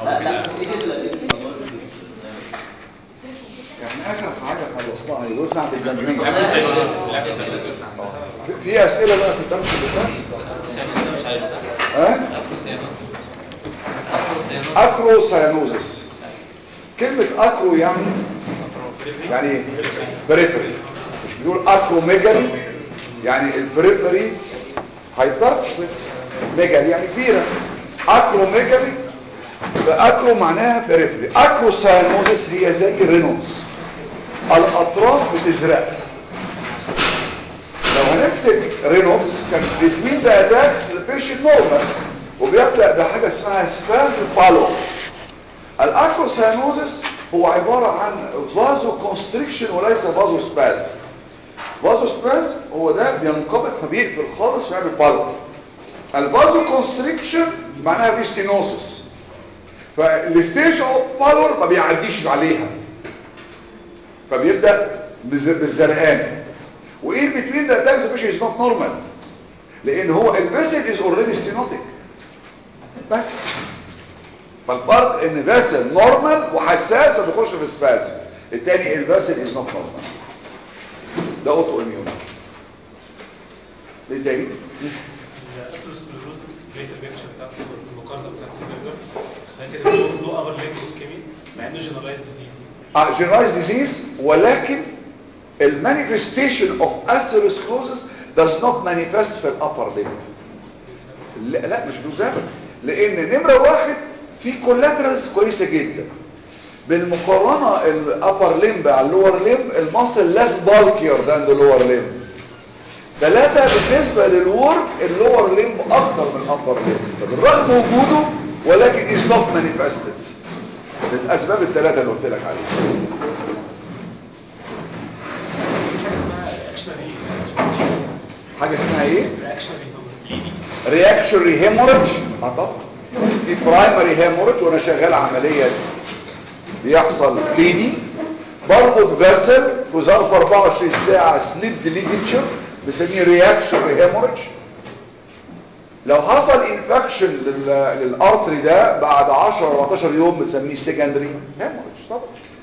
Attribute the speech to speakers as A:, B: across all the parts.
A: يعني اخر حاجه خلصناها يقول نعم بالجنبين في اسئله بقى في الدرس اللي فات ها اكرو سيانوزس كلمه اكرو يعني يعني ايه بريفري مش بيقول اكرو ميجالي يعني البريفري هايبرتروفي ميجالي يعني كبيره اكرو ميجالي فاكرو معناها بريفري اكرو سيانوزس هي زي الرينولدز الاطراف بتزرق لو هنمسك رينولدز كان between the attacks البيشنت نورمال وبيبدا بحاجه اسمها سباز بالو الاكروسيانوزس هو عباره عن فازو كونستريكشن وليس فازو سباز فازو سباز هو ده بينقبض فبيقفل خالص ويعمل بالو الفازو كونستريكشن معناها في ستينوسس فالستيج اوف بالور ما بيعديش عليها فبيبدا بالزرقان وايه بتوين ده اتاكس مش از نوت نورمال لان هو الفيسل از اوريدي ستينوتيك بس فالفرق ان فيسل نورمال وحساس وبيخش في سبازم التاني الفيسل از نوت نورمال ده اوتو اميون ايه تاني
B: الاسروسكلروز بيتا بيكتشر بتاعته المقارنه بتاعت الفيرجر لكن له ابر ليج اسكيمي مع انه جنرالايز ديزيز
A: اه جنرالايز ديزيز ولكن المانيفستيشن اوف اثيروسكلوزس does not manifest في الابر ليمب لا, لا مش بيزامن لان نمره واحد في كولاترالز كويسه جدا بالمقارنه الابر ليمب على اللور ليمب الماسل less bulkier than the lower limb ثلاثة بالنسبة للورك اللور ليمب اكتر من الابر ليمب فبالرغم وجوده ولكن is not manifested للاسباب الثلاثة اللي قلت لك عليها حاجة اسمها ايه رياكشنري هيموريدج اه طبعا في برايمري هيموريدج وانا شغال عملية بيحصل بليدي بربط فيسل في ظرف 24 ساعة سليب ليجيتشر بسميه رياكشنري هيموريدج لو حصل انفكشن للارتري ده بعد 10 14 يوم بنسميه سكندري هيموريدج طبعا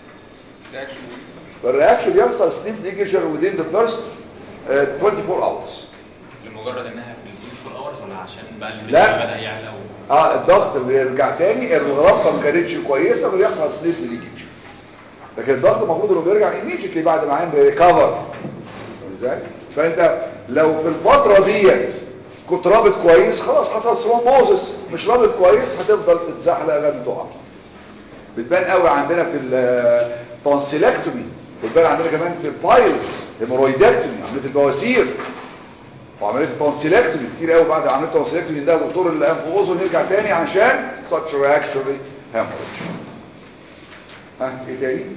A: الرياكشن بيحصل سليب ليجيتشر within the first uh, 24 hours
C: لمجرد انها في ال 24 hours ولا عشان بقى اللي
A: لا.
C: بدا يعلى و...
A: اه الضغط بيرجع تاني الرابطه ما كانتش كويسه وبيحصل سليب ليجيتشر لكن الضغط المفروض انه بيرجع immediately بعد ما عين بيريكفر ازاي فانت لو في الفتره ديت كنت رابط كويس خلاص حصل ثرومبوزس مش رابط كويس هتفضل تتزحلق لغايه ما تقع بتبان قوي عندنا في التونسيلكتومي بتبان عندنا كمان في البايلز هيمورويدكتومي عمليه البواسير وعمليه التونسيلكتومي كتير قوي بعد عمليه التونسيلكتومي ده دكتور اللي قام في اذن يرجع تاني عشان such reactionary hemorrhage ها ايه تاني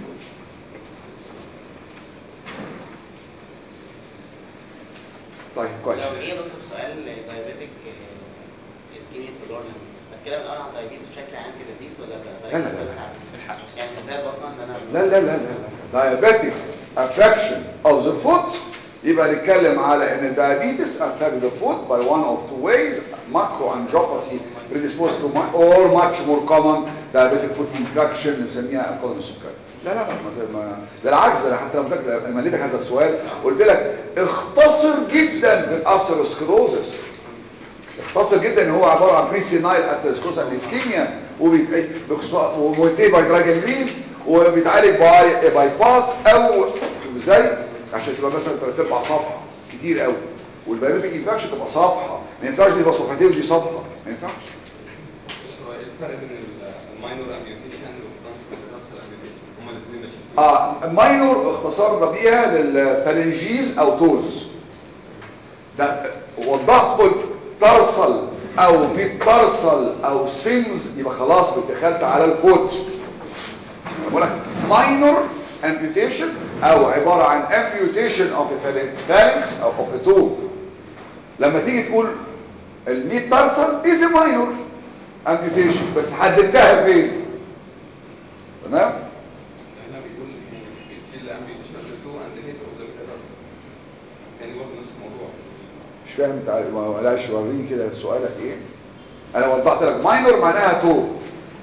A: طيب كويس
D: لو جه دكتور سؤال دايابيتك اسكيميا تدور كده بنقول عن دايابيتس بشكل عام في ديزيز ولا
A: لا، لا، لا.
D: بس عن- يعني ازاي بطنه ان انا
A: لا لا لا لا diabetic affection of the foot يبقى نتكلم على ان diabetes affect the foot by one of two ways macroangiopathy predisposed to mu- or much more common diabetic foot infection اللي بنسميها القدم السكري لا لا ما ما بالعكس ده انا حتى لما قلت لك- لما اديتك هذا السؤال قلت لك اختصر جدا بالاثيروسكلوزس اختصر جدا ان هو عباره عن بريسينايل اتلسكوس اسكيميا ومولتي باي دراجلين وبيتعالج باي باي باس او ازاي عشان تبقى مثلا ثلاث ارباع صفحه كتير قوي والبيوتيك انفكشن تبقى صفحه ما ينفعش دي تبقى صفحتين ودي صفحه ما ينفعش
E: هو ايه الفرق بين الماينور امبيوتيشن والترانسفيرسال امبيوتيشن هما الاثنين ماشيين
A: اه ماينور اختصرنا بيها للفالنجيز او توز ده وضحت قلت ترسل او مترسل او سيمز يبقى خلاص دخلت على الفوت بقول لك ماينور امبيوتيشن او عباره عن امبيوتيشن اوف فالنكس او اوف تو لما تيجي تقول ال100 ترسل از ماينور امبيوتيشن بس حددتها فين تمام
E: هنا بيقول بيشيل الامبيوتيشن تو اند هيت اوف ذا ميتال يعني برضه نفس الموضوع
A: مش فاهم انت ما بلاش وريني كده سؤالك ايه انا وضحت لك ماينور معناها تو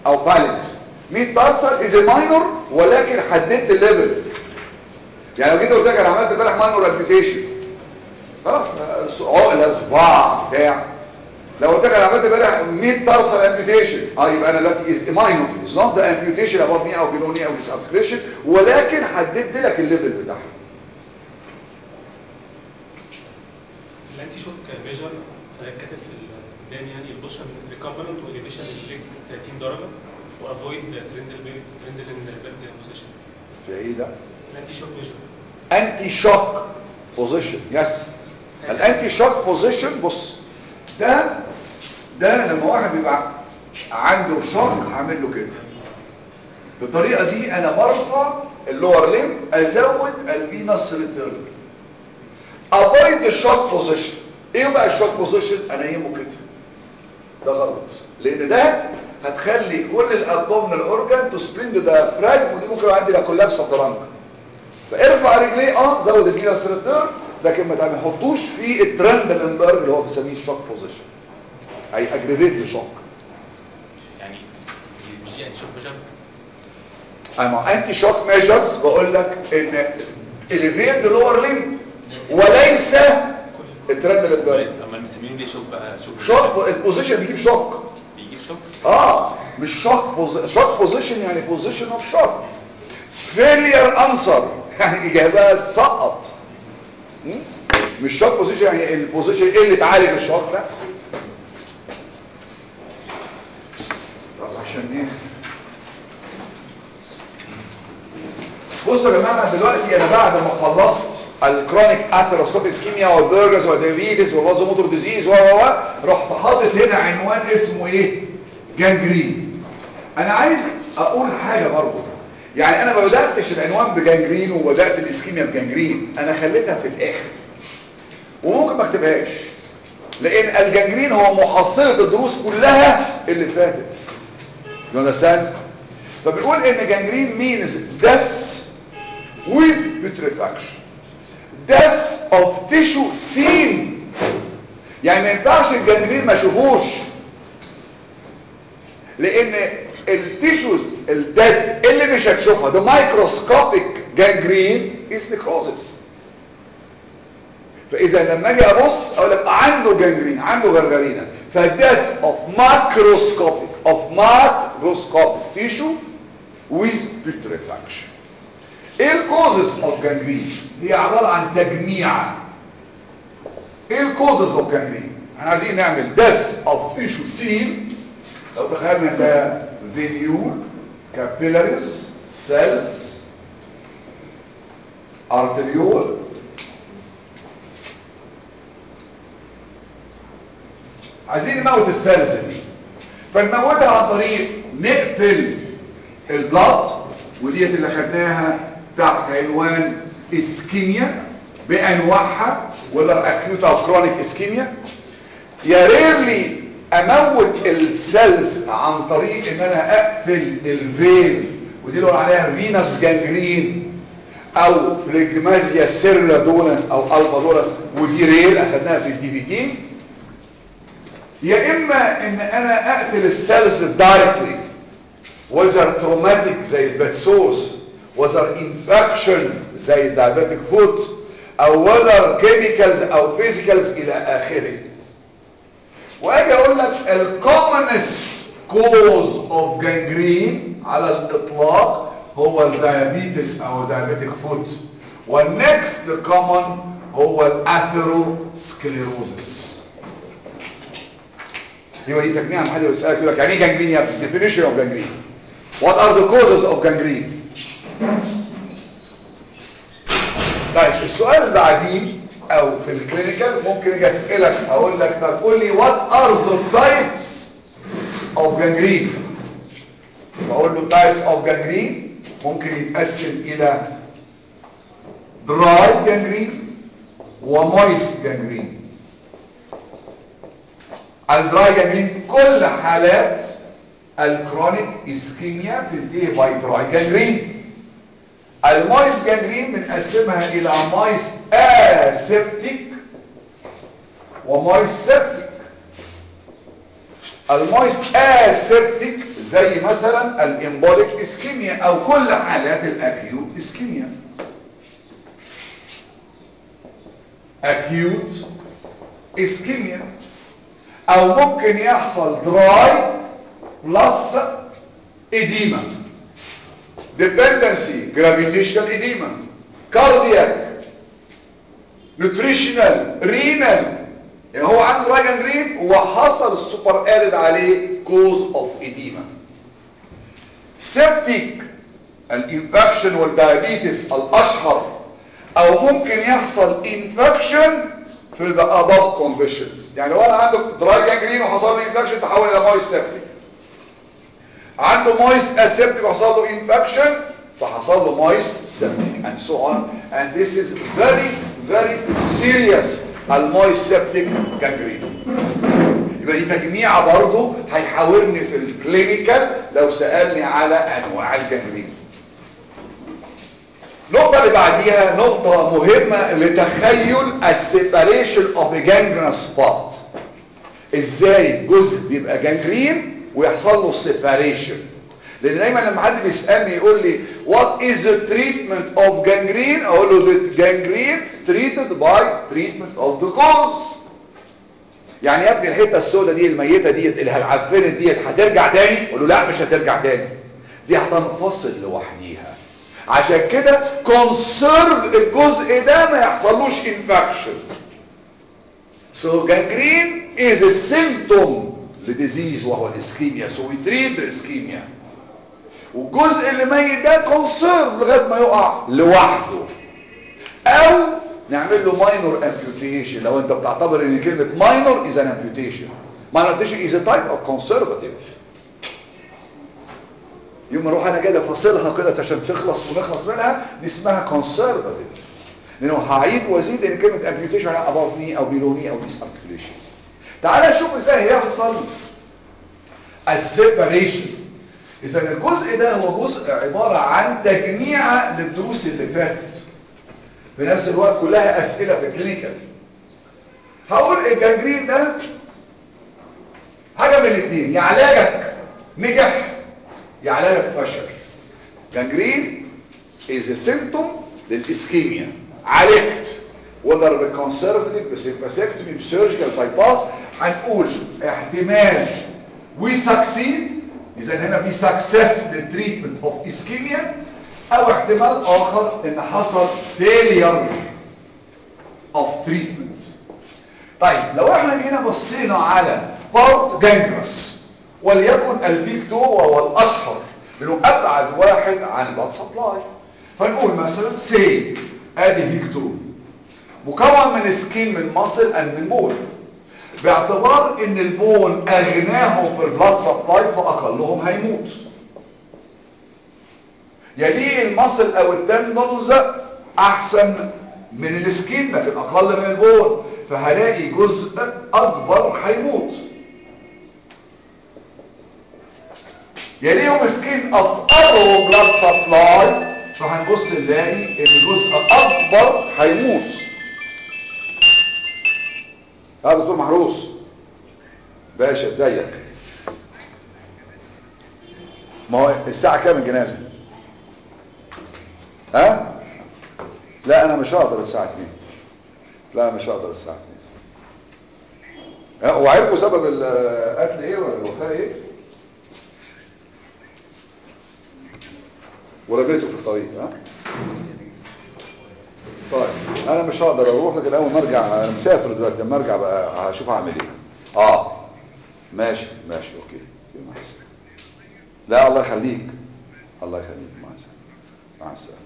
A: او بالانكس ميد تارسل از ماينور ولكن حددت الليفل يعني لو جيت قلت لك انا عملت امبارح ماينور امبيتيشن خلاص عقله صباع بتاع لو قلت لك انا عملت امبارح 100 تارسل امبيتيشن اه يبقى انا دلوقتي از ماينور از نوت ذا امبيتيشن اباف مي او بيلو مي او ديس ابريشن ولكن حددت لك الليفل بتاعها
B: في الانتي شوك ميجر انا كاتب في البلان يعني البوشن ريكفرمنت واليفيشن للليج 30 درجه وافويد ترندل ترندل ان بيرد بوزيشن
A: في ايه ده
B: الانتي شوك ميجر
A: انتي شوك بوزيشن يس الانتي شوك بوزيشن بص ده ده لما واحد بيبقى عنده شوك هعمل له كده بالطريقه دي انا برفع اللور ليم ازود الفينس ريتيرن افايد الشوك بوزيشن ايه بقى الشوك بوزيشن انيمه كده ده غلط لان ده هتخلي كل الابدومينال اورجان تو سبرينج ذا فراج ودي ممكن يبقى عندي لا كولابس درانك فارفع رجليه اه زود الفينس ريتيرن لكن ما تحطوش في الترند الاندر اللي هو بنسميه الشوك بوزيشن هي اجريفيت الشوك
C: يعني مش دي انتي شوك ميجرز
A: اما انتي شوك ميجرز بقول لك ان elevate the lower limb وليس الترند الاندر
C: اما بنسميه ليه شوك بقى شوك
A: شوك البوزيشن بيجيب شوك
C: بيجيب شوك
A: اه مش شوك بوز... شوك بوزيشن يعني بوزيشن اوف شوك فيلير انسر يعني اجابه تسقط م? مش شوك بوزيشن يعني البوزيشن ايه اللي تعالج الشوك ده طب عشان ايه بصوا يا جماعه دلوقتي انا بعد ما خلصت الكرونيك اثيروسكوبيك اسكيميا والبرجرز والديابيتس والفازو موتور ديزيز و و و رحت حاطط هنا عنوان اسمه ايه جانجرين انا عايز اقول حاجه برضه يعني انا ما بداتش العنوان بجانجرين وبدات الاسكيميا بجانجرين انا خليتها في الاخر وممكن ما اكتبهاش لان الجانجرين هو محصله الدروس كلها اللي فاتت you understand فبنقول ان جانجرين means death with putrefaction death of tissue seen يعني ما ينفعش الجانجرين ما اشوفوش لان التيشوز الديد اللي مش هتشوفها ده مايكروسكوبيك جانجرين از نيكروزس فاذا لما اجي ابص اقول لك عنده جانجرين عنده غرغرينه فداس اوف ماكروسكوبيك اوف ماكروسكوبيك تيشو with putrefaction ايه الكوزس اوف جانجرين هي عباره عن تجميع ايه الكوزس اوف جانجرين احنا عايزين نعمل داس اوف تيشو سيل لو تخيلنا ده فينيول كابيلاريز سيلز ارتريول عايزين نموت السيلز دي فنموتها عن طريق نقفل البلط وديت اللي خدناها تحت عنوان اسكيميا بانواعها وذر اكيوت او كرونيك اسكيميا يا ريرلي اموت السيلز عن طريق ان انا اقفل الفين ودي اللي عليها فينس جانجرين او فليجمازيا سيرلا دولنس او الفا دولنس ودي ريل اخدناها في الدي في تي يا اما ان انا اقتل السيلز دايركتلي وزر تروماتيك زي الباتسوس وزر انفكشن زي الدايابيتك فوت او وزر كيميكالز او فيزيكالز الى اخره واجي اقول لك الكومنست كوز اوف جانجرين على الاطلاق هو الدايابيتس او الدايابيتك فوت والنكست كومن هو الاثيروسكليروزس يبقى دي تجميع عن حد يسالك يقول لك يعني ايه جانجرين يا ابني definition of gangrene what are the causes of gangrene طيب السؤال اللي بعديه او في الكلينيكال ممكن اجي اسالك اقول لك طب قول لي what are the types of gangrene بقول له types of gangrene ممكن يتقسم الى dry gangrene ومويست gangrene الدراي جانجرين كل حالات الكرونيك اسكيميا بتنتهي باي دراي جانجرين المويست جانجرين بنقسمها الى مويست اسيبتيك ومويست سيبتيك المويست اسيبتيك زي مثلا الامبوليك اسكيميا او كل حالات الاكيوت اسكيميا اكيوت اسكيميا او ممكن يحصل دراي بلس اديما dependency gravitational edema cardiac nutritional renal يعني هو عنده راجن جرين وحصل السوبر قالد عليه cause of edema septic الانفكشن والدايابيتس الاشهر او ممكن يحصل انفكشن في the above conditions يعني لو انا عنده دراي جانجرين وحصل له انفكشن تحول الى مويست سيبتيك عنده مويست اسيبتيك وحصل له انفكشن فحصل له مويست سيبتيك and so on and this is very very serious المويست سيبتيك جانجرين يبقى دي تجميعة برضو هيحاورني في الكلينيكال لو سألني على انواع الجانجرين النقطة اللي بعديها نقطة مهمة لتخيل السيباريشن اوف جانجرينس سبوت ازاي جزء بيبقى جانجرين ويحصل له سيباريشن لان دايما لما حد بيسالني يقول لي what is the treatment of gangrene اقول له the gangrene treated by treatment of the cause يعني يا ابني الحته السوداء دي الميته دي اللي هالعفنت ديت هترجع تاني اقول له لا مش هترجع تاني دي هتنفصل لوحديها عشان كده كونسيرف الجزء ده ما يحصلوش انفكشن so gangrene is a symptom لديزيز وهو الاسكيميا so we treat the ischemia والجزء اللي ميت ده كونسيرف لغايه ما يقع لوحده او نعمل له ماينور امبيوتيشن لو انت بتعتبر ان كلمه ماينور از ان امبيوتيشن ماينور امبيوتيشن از ا تايب اوف كونسرفاتيف يوم ما اروح انا كده فاصلها كده عشان تخلص ونخلص منها دي اسمها كونسرفاتيف لانه هعيد وازيد ان كلمه امبيوتيشن على اباف ني او بيلو ني او ديس ارتكيوليشن تعال نشوف ازاي هيحصل السيباريشن اذا الجزء ده هو جزء عباره عن تجميعه للدروس اللي فاتت في نفس الوقت كلها اسئله في كلينيكال هقول الجنجرين ده حاجه من الاثنين يا علاجك نجح يا علاجك فشل جنجرين is a symptom للاسكيميا عالجت whether بالconservative بسيباسكتومي بسيرجيكال بايباس هنقول احتمال we succeed اذا هنا في success للتريتمنت اوف اسكيميا او احتمال اخر ان حصل failure of treatment طيب لو احنا جينا بصينا على بارت جانجرس وليكن الفيكتو وهو الاشهر لانه ابعد واحد عن البلاد سبلاي فنقول مثلا سي ادي فيكتو مكون من سكين من مصل ان من بون باعتبار ان البون اغناهم في البلاد سبلاي فاقلهم هيموت يليه المصل او التندونز احسن من السكين لكن اقل من البون فهلاقي جزء اكبر هيموت يليهم سكين اوف ارو بلاد سبلاي فهنبص نلاقي ان جزء اكبر هيموت ها دكتور محروس باشا ازيك ما هو الساعه كام الجنازه ها لا انا مش هقدر الساعه 2 لا مش هقدر الساعه 2 وعرفوا سبب القتل ايه ولا الوفاه ايه ورميته في الطريق ها طيب انا مش هقدر اروح لكن اول ما ارجع انا مسافر دلوقتي لما ارجع بقى هشوف هعمل ايه اه ماشي ماشي اوكي مع السلامه لا الله يخليك الله يخليك مع السلامه مع السلامه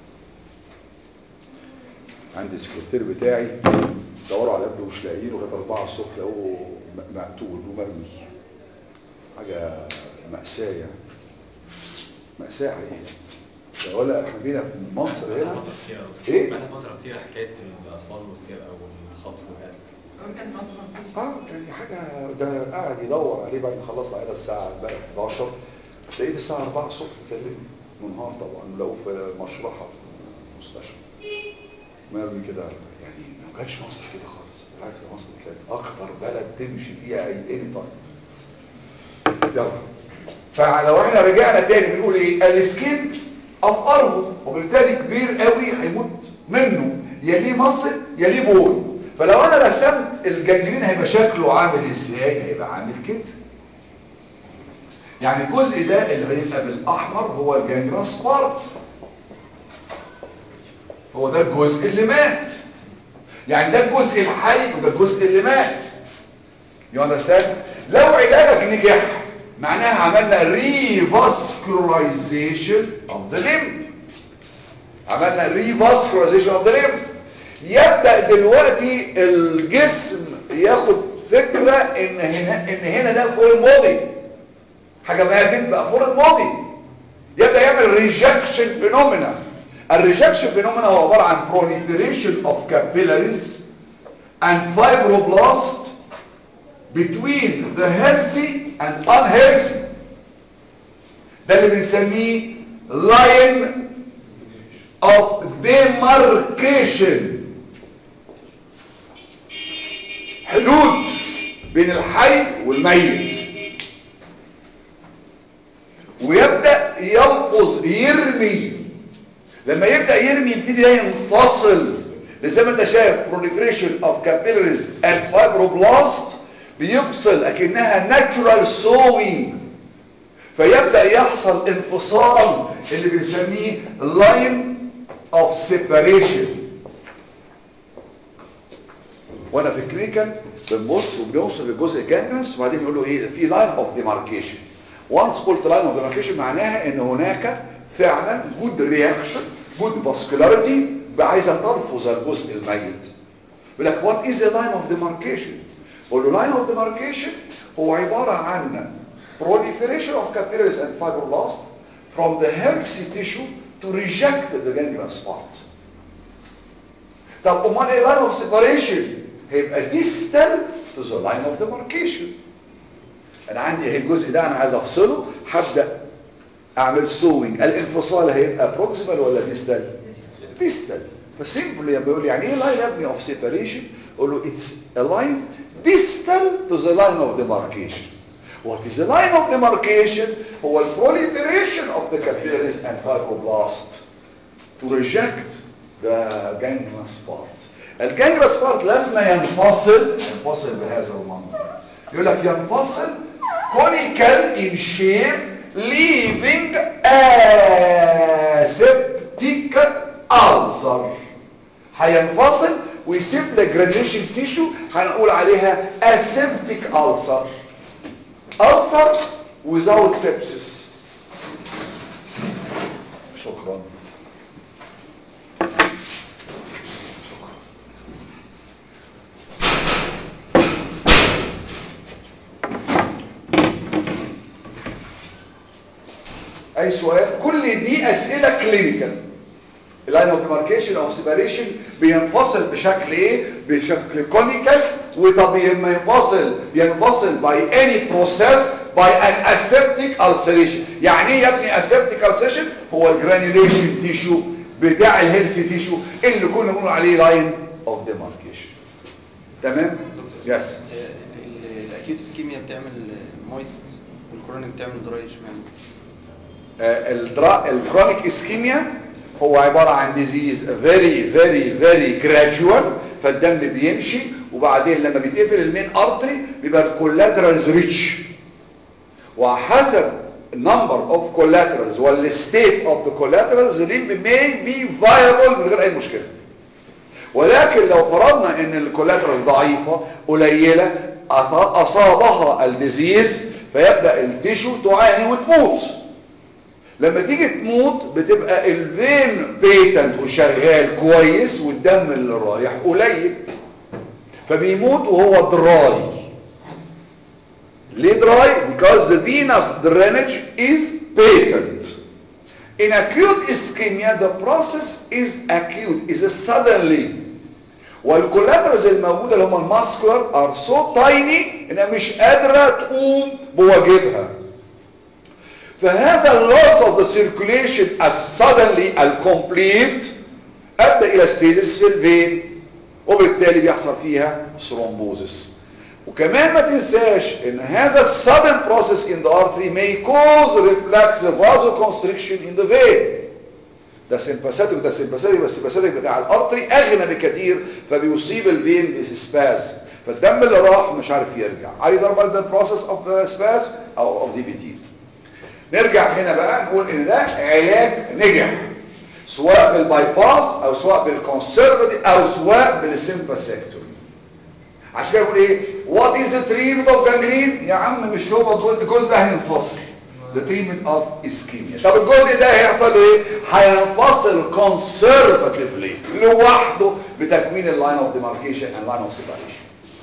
A: عندي السكرتير بتاعي دوروا على ابنه مش لاقيينه لغايه 4 الصبح لقوه مقتول ومرمي حاجه مأساة يعني مأساة حقيقية ولا احنا بينا في مصر هنا ايه؟
C: بقى فترة كتير حكاية الأطفال والسرقة والخطف والقتل
A: اه يعني حاجة ده قاعد يدور عليه بعد ما خلصنا عيادة الساعة امبارح 11 لقيت الساعة 4 الصبح يكلمني منهار طبعا لقوه في مشرحة في مستشفى مرمي كده يعني ما كانش مصر كده خالص بالعكس مصر كانت اخطر بلد تمشي فيها اي اني طيب يلا فلو احنا رجعنا تاني بنقول ايه السكين افقره وبالتالي كبير قوي هيموت منه يا ليه مصل يا ليه بول فلو انا رسمت الجنجرين هيبقى شكله عامل ازاي هيبقى عامل كده يعني الجزء ده اللي هيبقى بالاحمر هو الجانجراس بارت هو ده الجزء اللي مات يعني ده الجزء الحي وده الجزء اللي مات يو اندرستاند لو علاجك نجح معناها عملنا ريفاسكولايزيشن اوف ذا ليمب عملنا ريفاسكولايزيشن اوف ذا ليمب يبدا دلوقتي الجسم ياخد فكره ان هنا ان هنا ده فور الماضي حاجه ماتت بقى فور الماضي يبدا يعمل ريجكشن فينومينا الريجكشن فينومينا هو عباره عن proliferation of capillaries and fibroblast between the healthy and unhealthy ده اللي بنسميه line of demarcation حدود بين الحي والميت ويبدأ يلفظ يرمي لما يبدأ يرمي يبتدي ده ينفصل زي ما انت شايف proliferation of capillaries and fibroblast بيفصل اكنها natural sewing فيبدأ يحصل انفصال اللي بنسميه line of separation وانا في كلينيكال بنبص وبنوصل للجزء الجانجرس وبعدين يقول له ايه في لاين اوف ديماركيشن وانس قلت لاين اوف ديماركيشن معناها ان هناك فعلا جود رياكشن جود فاسكولاريتي عايزه تلفظ الجزء الميت يقول لك وات از لاين اوف ديماركيشن قول له لاين اوف ديماركيشن هو عباره عن proliferation of capillaries and fibroblasts from the healthy tissue to reject the gangrenous part طب امال ايه line of separation هيبقى distal to the line of demarcation انا عندي اهي الجزء ده انا عايز افصله هبدا اعمل سوينج الانفصال هيبقى بروكسيمال ولا ديستال ديستال فسيمبل لما بيقول يعني ايه لاين يا ابني اوف سيبريشن اقول له اتس ا لاين distal to the line of demarcation what is the line of demarcation هو proliferation of the capillaries and fibroblasts to reject the gangrenous part الجانجرس بارت لما ينفصل ينفصل بهذا المنظر يقول لك ينفصل كونيكال in shape leaving aseptic ulcer هينفصل ويسيب لك granulation tissue هنقول عليها aseptic ulcer ulcer without sepsis شكرا اي سؤال كل دي اسئله كلينيكال اللاين اوف ديماركيشن او سيباريشن بينفصل بشكل ايه بشكل كونيكال وطب لما ينفصل بينفصل باي اني بروسيس باي ان اسيبتيك السريشن يعني ايه يا ابني اسيبتيك السريشن هو الجرانيوليشن تيشو بتاع الهيلثي تيشو اللي كنا بنقول عليه لاين اوف ديماركيشن تمام يس
F: الاكيوت اسكيميا بتعمل مويست والكرونيك بتعمل دراي اشمعنى
A: الكرونيك اسكيميا هو عبارة عن ديزيز very very very gradual فالدم بيمشي وبعدين لما بيتقفل المين ارتري بيبقى الكولاترالز ريتش وحسب number of collaterals والstate of the collaterals the limb may be viable من غير اي مشكلة ولكن لو فرضنا ان الكولاترالز ضعيفة قليلة اصابها الديزيز فيبدأ التيشو تعاني وتموت لما تيجي تموت بتبقى الفين بيتنت وشغال كويس والدم اللي رايح قليل فبيموت وهو دراي ليه دراي because the venous drainage is patent in acute ischemia the process is acute is suddenly والكولاترز الموجوده اللي هم الماسكولار ار سو تايني انها مش قادره تقوم بواجبها فهذا اللوس اوف ذا سيركوليشن السدنلي الكومبليت ادى الى ستيزيس في الفين وبالتالي بيحصل فيها ثرومبوزس وكمان ما تنساش ان هذا sudden process in the artery may cause reflex vasoconstriction in the vein ده سيمباثيك ده سيمباثيك بس السيمباثيك بتاع الارتري اغنى بكتير فبيصيب الفين بسباز فالدم اللي راح مش عارف يرجع عايز اربط ده بروسيس اوف سباز او اوف دي بي تي نرجع هنا بقى نقول ان ده علاج نجح سواء بالباي باس او سواء بالكونسرفتيف او سواء بالسيمباثيكتوري عشان كده بقول ايه وات از ذا تريتمنت اوف جانجرين يا عم مش هو الجزء ده هينفصل the treatment of ischemia طب الجزء ده هيحصل له ايه هينفصل conservatively لوحده بتكوين اللاين اوف ديماركيشن and line of separation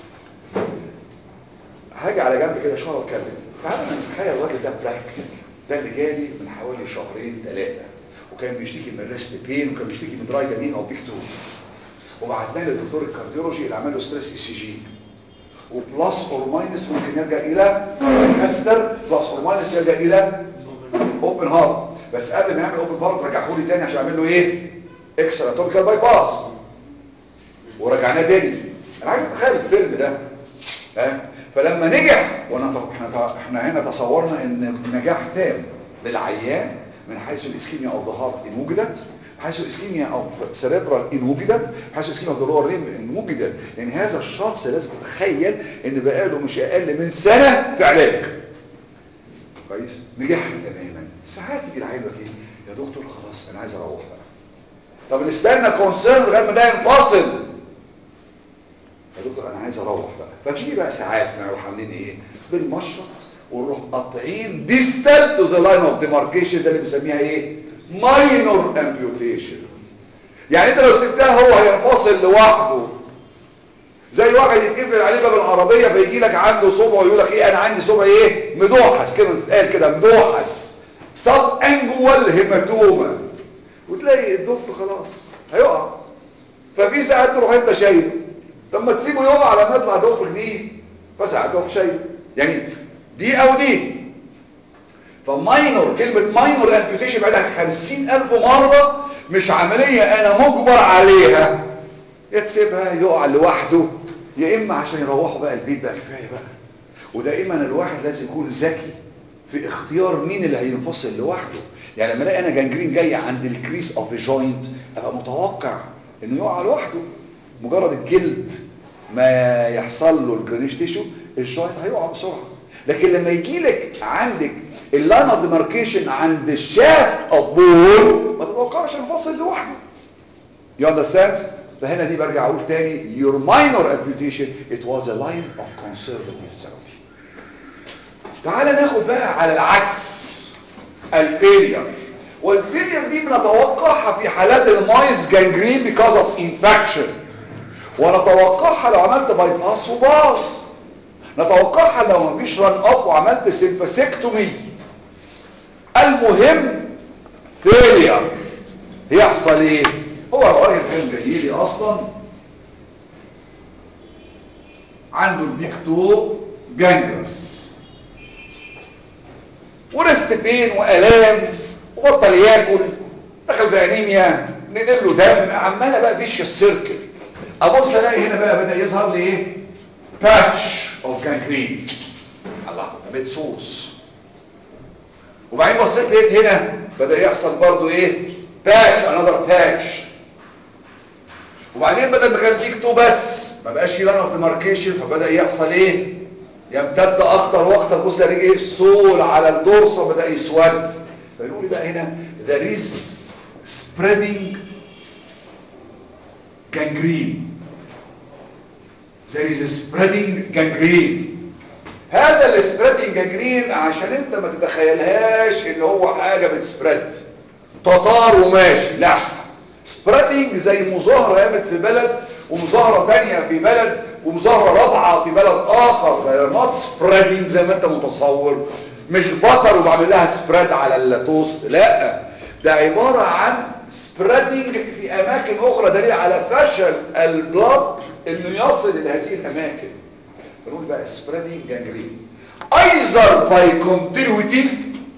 A: هاجي على جنب كده شويه واتكلم تعالى نتخيل الراجل ده براكتيكال ده اللي جالي من حوالي شهرين ثلاثه وكان بيشتكي من ريست بين وكان بيشتكي من دراي جمين او بيك تون وبعتنا للدكتور الكارديولوجي اللي عمل له ستريس اي سي جي وبلس اور ماينس ممكن يرجع الى كاستر بلس اور ماينس يرجع الى اوبن هارت بس قبل ما يعمل اوبن هارت رجعه لي تاني عشان اعمل له ايه اكسترا توبيكال باي باس ورجعناه تاني انا عايز اتخيل الفيلم ده ها فلما نجح وانا احنا احنا هنا تصورنا ان نجاح تام للعيان من حيث الاسكيميا اوف ذا هارت ان وجدت حيث الاسكيميا اوف سيريبرال ان وجدت حيث الاسكيميا اوف ذا لور ريم ان وجدت لان هذا الشخص لازم تتخيل ان بقاله مش اقل من سنه في علاج كويس نجحنا تماما ساعات يجي العيان يقول ايه يا دكتور خلاص انا عايز اروح بقى طب نستنى كونسيرن لغايه ما ده ينفصل يا دكتور انا عايز اروح بقى ففي بقى ساعات نروح عاملين ايه بالمشرط ونروح قاطعين ديستال تو ذا لاين اوف ديماركيشن ده اللي بنسميها ايه ماينور امبيوتيشن يعني انت لو سبتها هو هينفصل لوحده زي واحد يتقفل عليه باب العربيه فيجي لك عنده صبع ويقول لك ايه انا عندي صبع ايه مدوحس كده بتتقال كده مدوحس سب انجوال هيماتوما وتلاقي الضفر خلاص هيقع ففي ساعات تروح انت شايله طب ما تسيبه يقع لما يطلع ضفر جديد فساعات تروح شايله يعني دي او دي فماينور كلمة ماينور امبيوتيشن بعدها خمسين الف مرة مش عملية انا مجبر عليها يا تسيبها يقع لوحده يا اما عشان يروحوا بقى البيت بقى كفاية بقى ودائما الواحد لازم يكون ذكي في اختيار مين اللي هينفصل لوحده يعني لما الاقي انا جانجرين جاي عند الكريس اوف جوينت ابقى متوقع انه يقع لوحده مجرد الجلد ما يحصل له الجرانيش تيشو الجوينت هيقع بسرعه لكن لما يجي لك عندك اللاين اوف ديماركيشن عند الشافت اوف بول ما تتوقعش ينفصل لوحده يو اندرستاند فهنا دي برجع اقول تاني your minor amputation it was a line of conservative therapy تعال ناخد بقى على العكس الفيلير والفيلير دي بنتوقعها في حالات المايس جانجرين because of infection ونتوقعها لو عملت باي باس وباص نتوقعها لو مفيش ران اب وعملت سيمباسيكتومي المهم فيلير يحصل ايه هو الراجل كان جاي لي اصلا عنده البيكتو جانجرس ورست بين والام وبطل ياكل دخل في انيميا نقل له دم عماله بقى فيش السيركل ابص الاقي هنا بقى بدا يظهر لي ايه باتش اوف جانجرين الله ده بتصوص وبعدين بصيت لقيت هنا بدا يحصل برضو ايه باتش انذر باتش وبعدين بدل ما كان فيه تو بس ما بقاش في لان اوف ديماركيشن فبدا يحصل ايه يمتد اكتر واكتر بص تلاقي ايه السول على الدورسه بدا يسود فيقول لي بقى هنا there is spreading gangrene there is a spreading gangrene هذا السبريدنج جانجرين عشان انت ما تتخيلهاش ان هو حاجه بتسبريد تطار وماشي لا سبريدنج زي مظاهره قامت في بلد ومظاهره ثانيه في بلد ومظاهره رابعه في بلد اخر ده نوت سبريدنج زي ما انت متصور مش بطر وبعمل لها سبريد على التوست لا ده عباره عن سبريدنج في اماكن اخرى دليل على فشل البلاد انه يصل الى هذه الاماكن بنقول بقى spreading gangrene either by continuity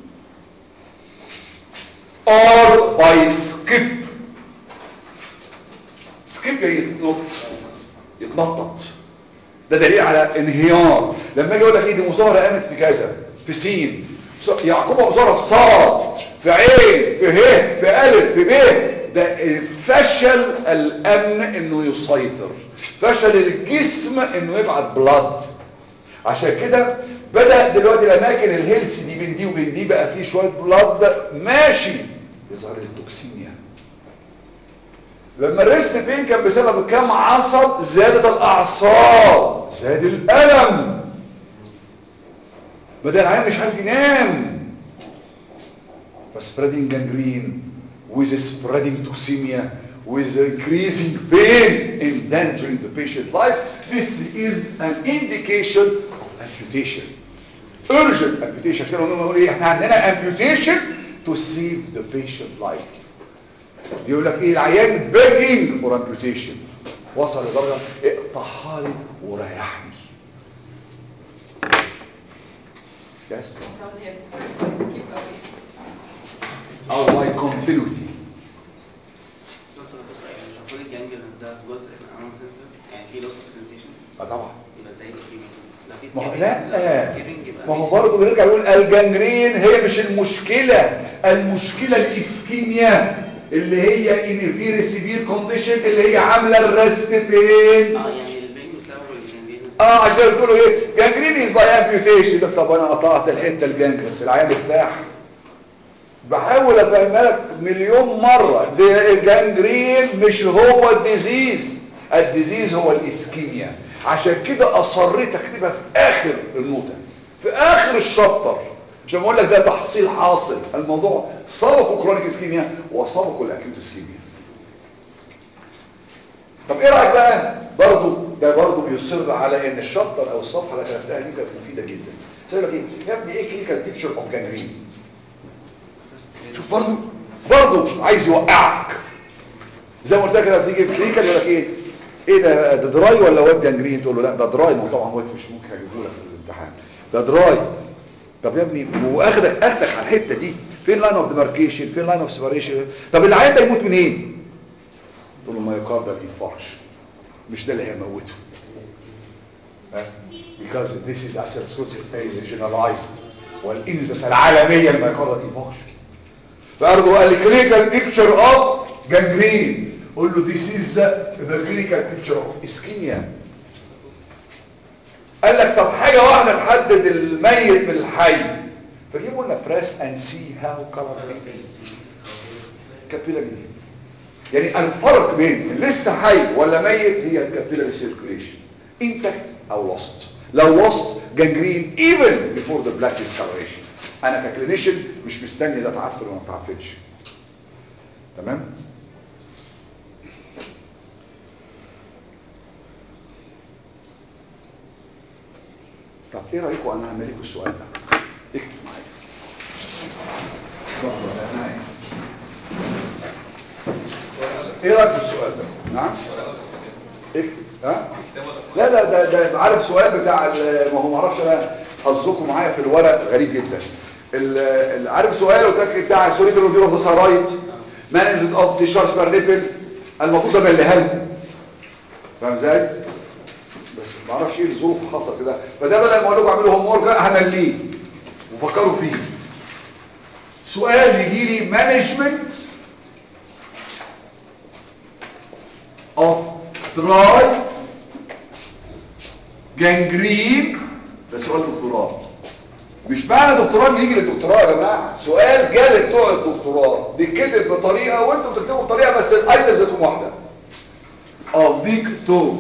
A: or by skip skip يعني يتنط يتنطط ده دليل على انهيار لما اجي اقول لك ايه دي مظاهره قامت في كذا في سين ص- يعقوبها مظاهره في صاد في عين في ه في الف في ب ده فشل الامن انه يسيطر فشل الجسم انه يبعت بلاد عشان كده بدأ دلوقتي الاماكن الهيلث دي بين دي وبين دي بقى فيه شويه بلاد ماشي يظهر التوكسيميا لما الريست بين كان بسبب كم عصب زادت الاعصاب زاد الالم بدأ العيان مش عارف ينام فسبريدنج gangrene with spreading toxemia with increasing pain endangering the patient life this is an indication of amputation urgent amputation عشان كده هم يقولوا ايه احنا عندنا amputation to save the patient life يقول لك ايه العيان begging for amputation وصل لدرجه اقطعها لي وريحني يس
G: طبعا هي بتسكيب او ايه
A: او by continuity
D: دكتور بص يعني مش المفروض الجانجلز ده جزء من انون سنسور يعني في لوس اوف سنسيشن
A: اه طبعا
D: يبقى ازاي الكيمياء لو في
A: ما هو
D: skipping-
A: لا
D: لو في skipping يبقى
A: ما هو
D: في-
A: برضه بنرجع يقول الجنجرين هي مش المشكلة المشكلة الاسكيميا اللي هي ان فيري سيفير كونديشن اللي هي عاملة الريست بين
D: اه يعني البين بسبب الجانجلين
A: اه عشان بتقولوا ايه جانجرين از باي امبيوتيشن ده طب انا قطعت الحته الجانجرين بس العيان ارتاح بحاول افهمها لك مليون مره ده الجانجرين مش هو الديزيز الديزيز هو الاسكيميا عشان كده اصريت اكتبها في اخر النوتة في اخر الشابتر عشان بقول لك ده تحصيل حاصل الموضوع سبقوا كرونيك اسكيميا وسبقوا الاكيوت اسكيميا طب ايه رايك بقى برضو ده برضو بيصر على ان الشابتر او الصفحه اللي كتبتها دي كانت مفيده جدا سيبك ايه يا ابني ايه كلينيكال بيكتشر اوف جانجرين شوف برضو برضو عايز يوقعك زي ما قلت لك كده بتيجي في كلينيكال يقول لك ايه ايه ده ده دراي ولا ويب جانجرين تقول له لا ده دراي ما هو طبعا ويب مش ممكن اجيبه لك في الامتحان ده دراي طب يا ابني واخدك اخدك على الحته دي فين لاين اوف ديماركيشن فين لاين اوف سيبريشن طب العيان ده يموت منين إيه؟ تقول له مايوكاردال انفارش مش ده اللي هيموته ها؟ because this is associated is generalized والانزس العالميه لمايوكاردال انفارش برضه قال لي clinical picture of gangrene قول له this is the clinical picture of ischemia قال لك طب حاجة واحدة تحدد الميت من الحي فجيبوا لنا press and see how color capillary يعني الفرق بين لسه حي ولا ميت هي الكابيلاري سيركوليشن انتكت او lost لو lost gangrene even before the black discoloration انا ككلينيشن مش مستني ده تعفن ولا ما تعفنش تمام طب ايه رايكم انا هعمل لكم السؤال ده اكتب معايا اتفضل يا نايم. ايه رايك في السؤال ده نعم اكتب ها لا لا ده ده عارف سؤال بتاع ال- ما هو ما اعرفش انا حظكم معايا في الورق غريب جدا ال- ال- عارف سؤال وتك بتاع سوريتر وديرو اوف ذا سارايت مانجمنت اوف ديشارج بار نيبل المفروض ده مليها لكم فاهم ازاي بس ما اعرفش ايه الظروف حصل كده فده بدل ما اقول لكم اعملوا هوم ورك همليه وفكروا فيه سؤال يجي لي مانجمنت of dry gangrene ده سؤال دكتوراه مش معنى دكتوراه ان يجي للدكتوراه يا جماعه سؤال جالي بتوع الدكتوراه بيتكتب بطريقه وانتوا بتكتبوا بطريقه بس الايتم ذاتهم واحده of دكتور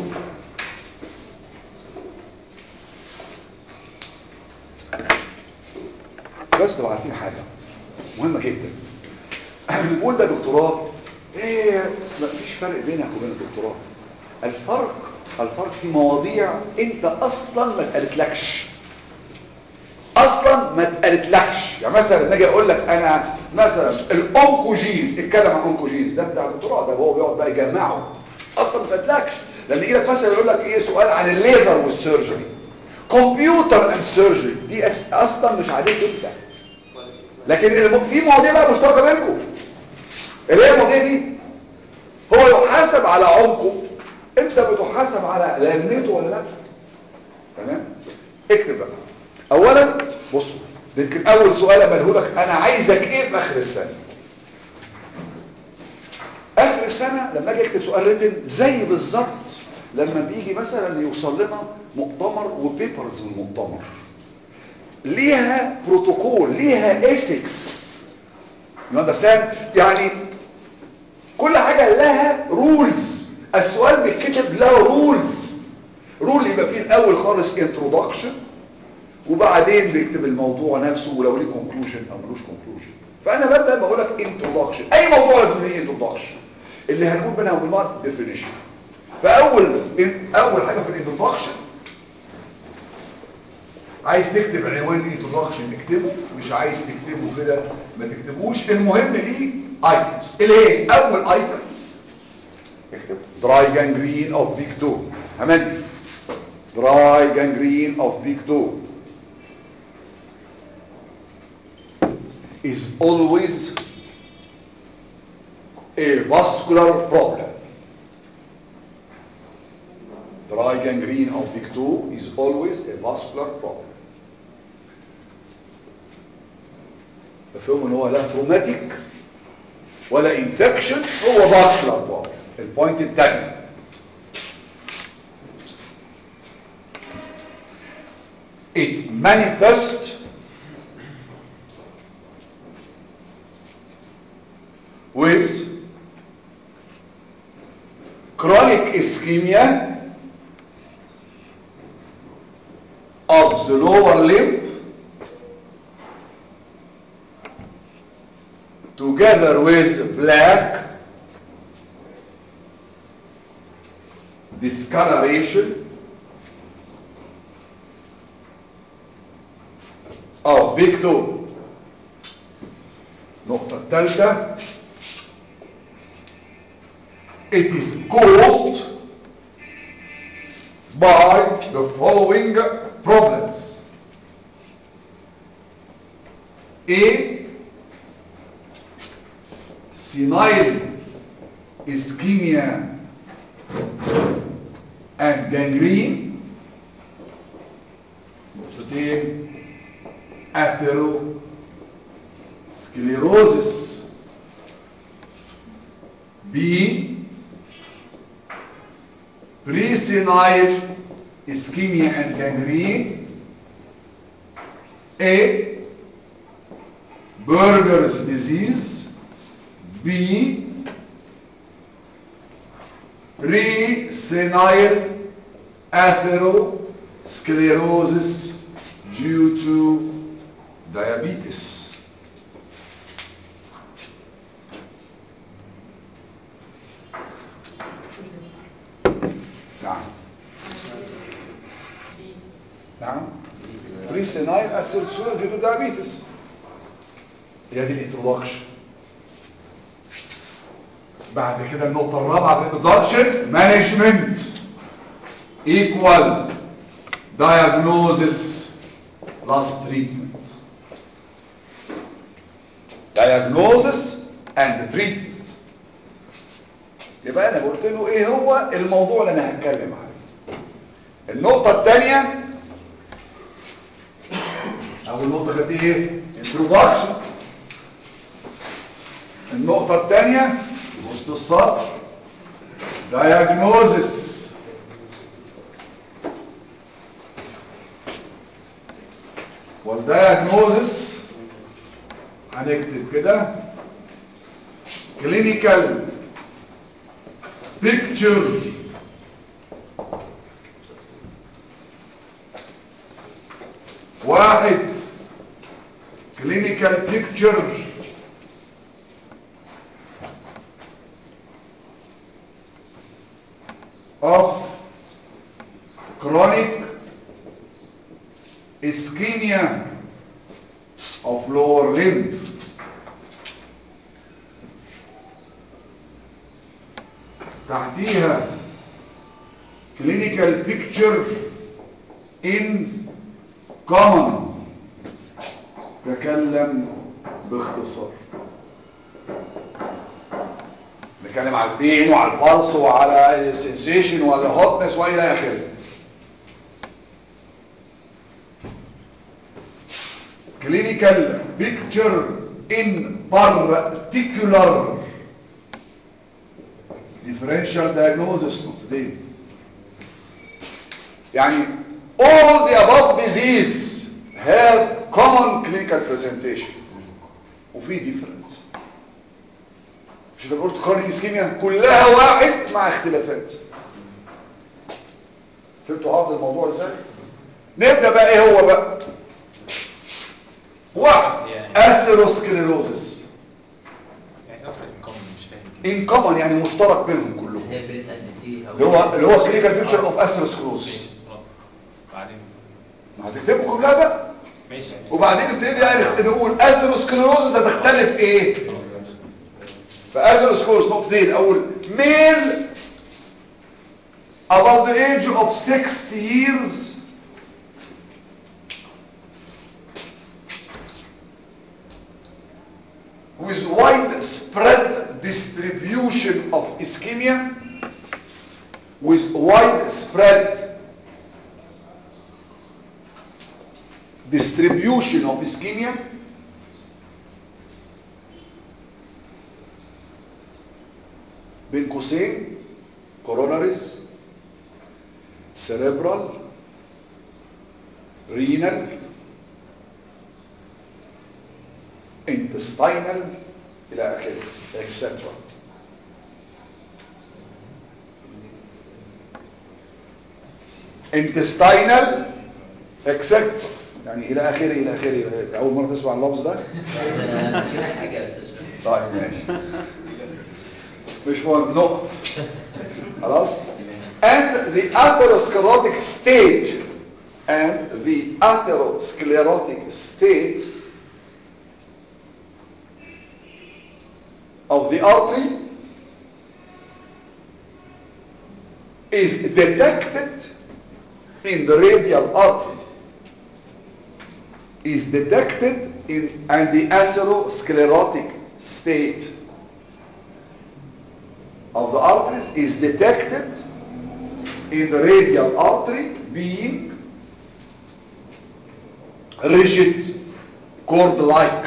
A: بس تبقوا عارفين حاجه مهمه جدا احنا بنقول ده دكتوراه ايه مفيش فرق بينك وبين الدكتوراه الفرق الفرق في مواضيع انت اصلا ما اتقالتلكش اصلا ما اتقالتلكش يعني مثلا نجي اقول لك انا مثلا الانكوجيز اتكلم عن انكوجيز ده بتاع الدكتوراه ده هو بيقعد بقى يجمعه اصلا ما اتقالتلكش لما يجي لك مثلا يقول لك ايه سؤال عن الليزر والسيرجري كمبيوتر اند سيرجري دي أس- اصلا مش عليك انت لكن الم- في مواضيع بقى مشتركه بينكم اللي هي المواضيع دي هو يحاسب على عمقه انت بتحاسب على لمته ولا لا تمام اكتب بقى اولا بصوا ده يمكن اول سؤال امله لك انا عايزك ايه في اخر السنه اخر السنه لما اجي اكتب سؤال ريتن زي بالظبط لما بيجي مثلا يوصل لنا مؤتمر وبيبرز من المؤتمر ليها بروتوكول ليها اسكس يو اندرستاند يعني كل حاجه لها رولز السؤال بيتكتب له رولز رول يبقى فيه الاول خالص انترودكشن وبعدين بيكتب الموضوع نفسه ولو ليه كونكلوجن او ملوش كونكلوجن فانا ببدا بقول لك انترودكشن اي موضوع لازم ليه انترودكشن اللي هنقول بينها وبين بعض ديفينيشن فاول اول حاجه في الانترودكشن عايز تكتب عنوان انترودكشن اكتبه مش عايز تكتبه كده ما تكتبوش المهم ليه ايتمز اللي هي اول ايتم اكتب دراي جانجرين اوف بيك دو همني dry gangrene of big toe is always a vascular problem. Dry gangrene of big toe is always a vascular problem. مفهوم ان هو لا تروماتيك ولا انفكشن هو vascular problem. البوينت الثاني it manifests with chronic ischemia of the lower limb together with black discoloration اه بيج تو النقطة الثالثة it is caused by the following problems A senile ischemia and gangrene نقطتين atherosclerosis B pre-senile ischemia and gangrene A Berger's disease B pre-senile atherosclerosis due to diabetes نعم نعم بريسينايل اسيلسول due to diabetes هي دي الانترودكشن بعد كده النقطة الرابعة في الانترودكشن مانجمنت equal diagnosis plus treatment diagnosis and treatment يبقى انا قلت له ايه هو الموضوع اللي انا هتكلم عليه النقطة الثانية اول نقطة كانت ايه introduction النقطة الثانية وسط السطر diagnosis والدياجنوزس هنكتب كده clinical picture واحد clinical picture of chronic ischemia of lower limb تحتيها clinical picture in common تكلم باختصار نتكلم على البين وعلى البلس وعلى السنسيشن وعلى الهوتنس والى اخره clinical picture in particular differential diagnosis not today يعني all the above disease have common clinical presentation وفي difference مش انت قلت chronic ischemia كلها واحد مع اختلافات فهمتوا عرض الموضوع ازاي نبدا بقى ايه هو بقى واحد اثيروسكليروزس
C: يعني ايه انكم مش فاهم
A: ان كومن يعني مشترك بينهم كلهم
D: هي بريس اند سي
A: اللي هو اللي هو كلينيكال بيكتشر اوف اثيروسكليروزس
C: خلاص بعدين
A: ما هتكتبوا كلها بقى
C: ماشي
A: وبعدين نبتدي يعني نقول اثيروسكليروزس هتختلف في ايه
C: خلاص ماشي
A: فاثيروسكليروز نقطتين اول ميل above the age of 60 years with widespread distribution of ischemia with widespread distribution of ischemia بين قوسين coronaries cerebral renal intestinal الى اخره etc intestinal etc يعني الى اخره الى اخره إلى آخره. اول مره تسمع اللفظ ده
D: حاجه بس
A: طيب ماشي مش مهم نقط خلاص and the atherosclerotic state and the atherosclerotic state of the artery is detected in the radial artery is detected in and the atherosclerotic state of the arteries is detected in the radial artery being rigid cord-like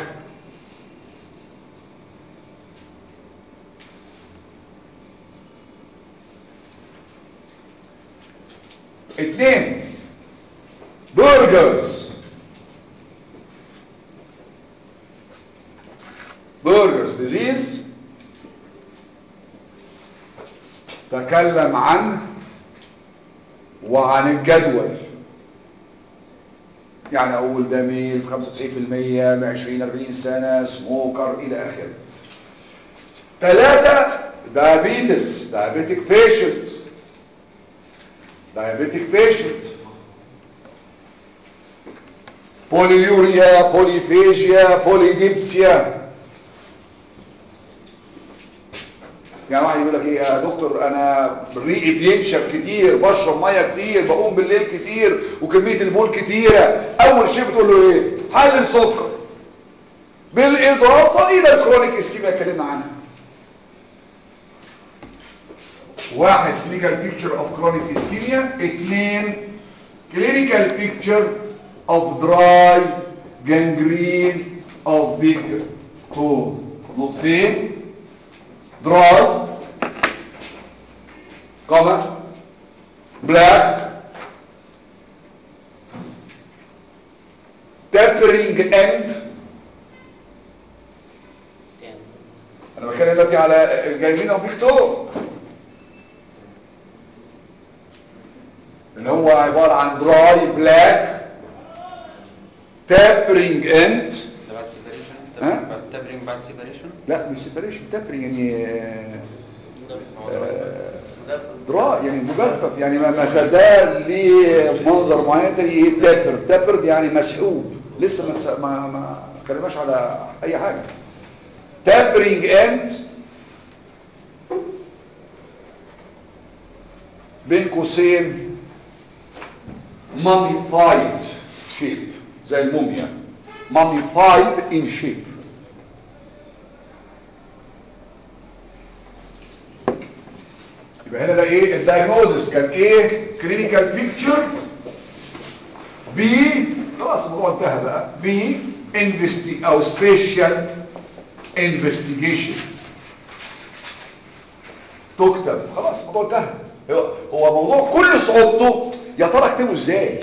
A: اتنين burgers burgers disease تكلم عن وعن الجدول يعني اقول ده ميل 95% ب 20 40 سنه سموكر الى اخره ثلاثه دايابيتس دايابيتك بيشنت دايابيتك بيشنت بوليوريا بوليفيجيا بوليديبسيا يعني واحد يقول لك ايه يا دكتور انا ريقي بينشف كتير بشرب ميه كتير بقوم بالليل كتير وكميه البول كتيره اول شيء بتقول له ايه حلل سكر بالاضافه الى الكرونيك اسكيميا اتكلمنا عنها واحد كلينيكال بيكتشر اوف كرونيك اسكيميا اثنين كلينيكال بيكتشر اوف دراي جانجرين اوف بيج تو نقطتين dry comma black tapering end انا بتكلم دلوقتي على الجايبين او بيكتو اللي هو عبارة عن dry black tapering end
F: ده بعد سيبريشن
A: ها؟
F: تبرينج بعد سيبريشن
A: لا مش سيبريشن تابرينج يعني آه، دراء يعني مجفف يعني ما ما سدال ليه منظر معين تاني تابر تابر يعني مسحوب لسه ما تس- ما ما اتكلمناش على اي حاجه تابرينج اند بين قوسين ماميفايد شيب زي الموميا ماميفايد ان شيب يبقى هنا ده ايه الدايجنوزس كان ايه كلينيكال بيكتشر بي خلاص الموضوع انتهى بقى بي انفستي او سبيشال انفستيجيشن تكتب خلاص الموضوع انتهى هو هو موضوع كل صعوبته يا ترى اكتبه ازاي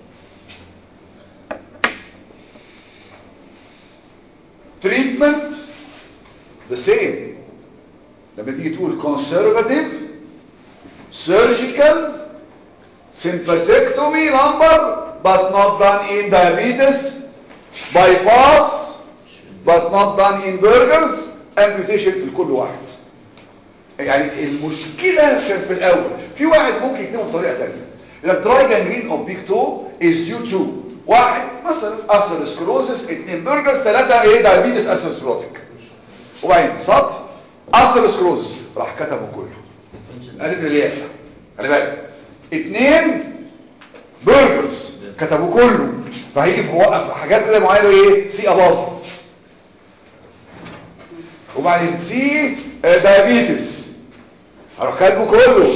A: treatment the same لما تيجي تقول conservative surgical sympathectomy lumbar but not done in diabetes bypass but not done in burgers amputation في كل واحد يعني المشكلة كان في الأول في واحد ممكن يكتبه بطريقة تانية the dry gangrene of big toe is due to واحد مثلا أثيروسكلوزس اثنين برجرز ثلاثة ايه دايابيتس أثيروسكلوتيك وبعدين سطر أثيروسكلوزس راح كتبه كله ألف رياح خلي بالك اثنين برجرز كتبوا كله فهيجي في وقف حاجات كده معينه ايه سي اباف وبعدين سي دايابيتس هروح كاتبه كله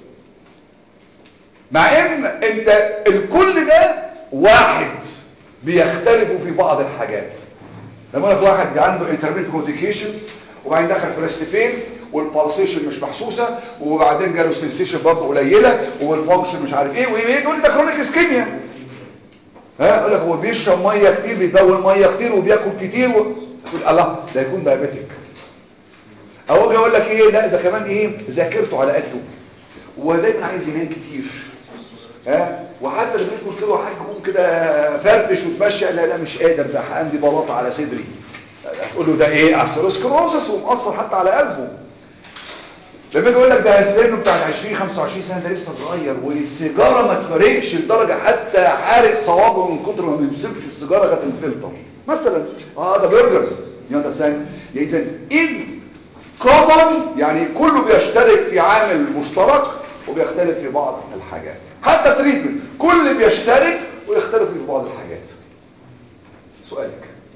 A: مع ان انت الكل ده واحد بيختلفوا في بعض الحاجات لما لك واحد عنده انترميت كوديكيشن وبعدين دخل في ريستفين والبالسيشن مش محسوسه وبعدين جاله السنسيشن برضه قليله والفانكشن مش عارف ايه وايه تقول لي ده كرونيك اسكيميا ها يقول لك هو بيشرب ميه كتير بيبول ميه كتير وبياكل كتير و... تقول الله ده يكون دايابيتيك او اجي اقول لك ايه لا ده كمان ايه ذاكرته على قده ودايما عايز ينام كتير ها وحتى لما يقول كده حاجه قوم كده فرفش وتمشي لا لا مش قادر ده عندي بلاطه على صدري تقول له ده ايه اثيروسكلوزس ومأثر حتى على قلبه لما يجي يقول لك ده سنه بتاع 20 25 سنه ده لسه صغير والسيجاره ما تفرقش لدرجه حتى حارق صوابه من كتر ما بيمسكش السيجاره غير الفلتر مثلا اه ده برجرز يو اندرستاند اذا ان كومن يعني كله بيشترك في عامل مشترك وبيختلف في بعض الحاجات حتى تريتمنت كل بيشترك ويختلف في بعض الحاجات سؤالك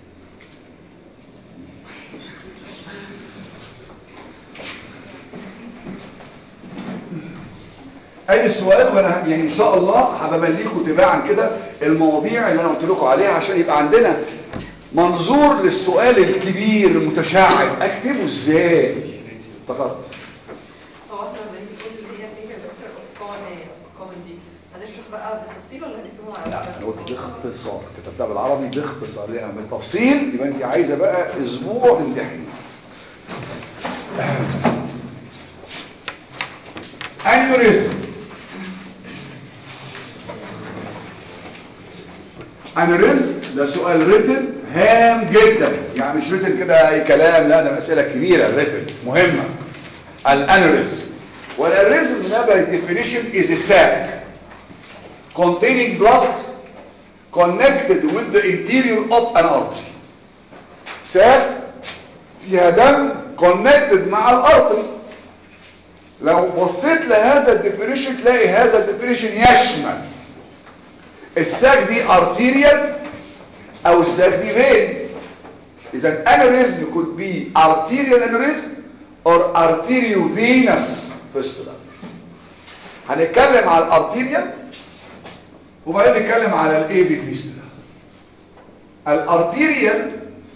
A: ادي السؤال وانا يعني ان شاء الله هبمليكم تباعا كده المواضيع اللي انا قلت لكم عليها عشان يبقى عندنا منظور للسؤال الكبير المتشعب اكتبه ازاي افتكرت
G: هو احنا لما نيجي نقول اللي هي فيها بيكتشر اوف كومن دي هنشرح بقى بالتفصيل ولا هنكتبه على
A: لا انا قلت باختصار كتبتها بالعربي باختصار ليها بالتفصيل يبقى انت عايزه بقى اسبوع تمتحني انيوريزم انيوريزم ده سؤال ريتن هام جدا يعني مش ريتن كده اي كلام لا ده مساله كبيره ريتن مهمه الانيوريزم والانيوريزم ده by definition is a sac containing blood connected with the interior of an artery sac فيها دم connected مع الارتري لو بصيت لهذا الديفينيشن تلاقي هذا الديفينيشن يشمل الساك دي ارتيريال او الساك دي فين اذا انوريزم could be arterial aneurysm or arteriovenous fistula هنتكلم على الارتيريال وبعدين نتكلم على الايفيك فيستولا الارتيريال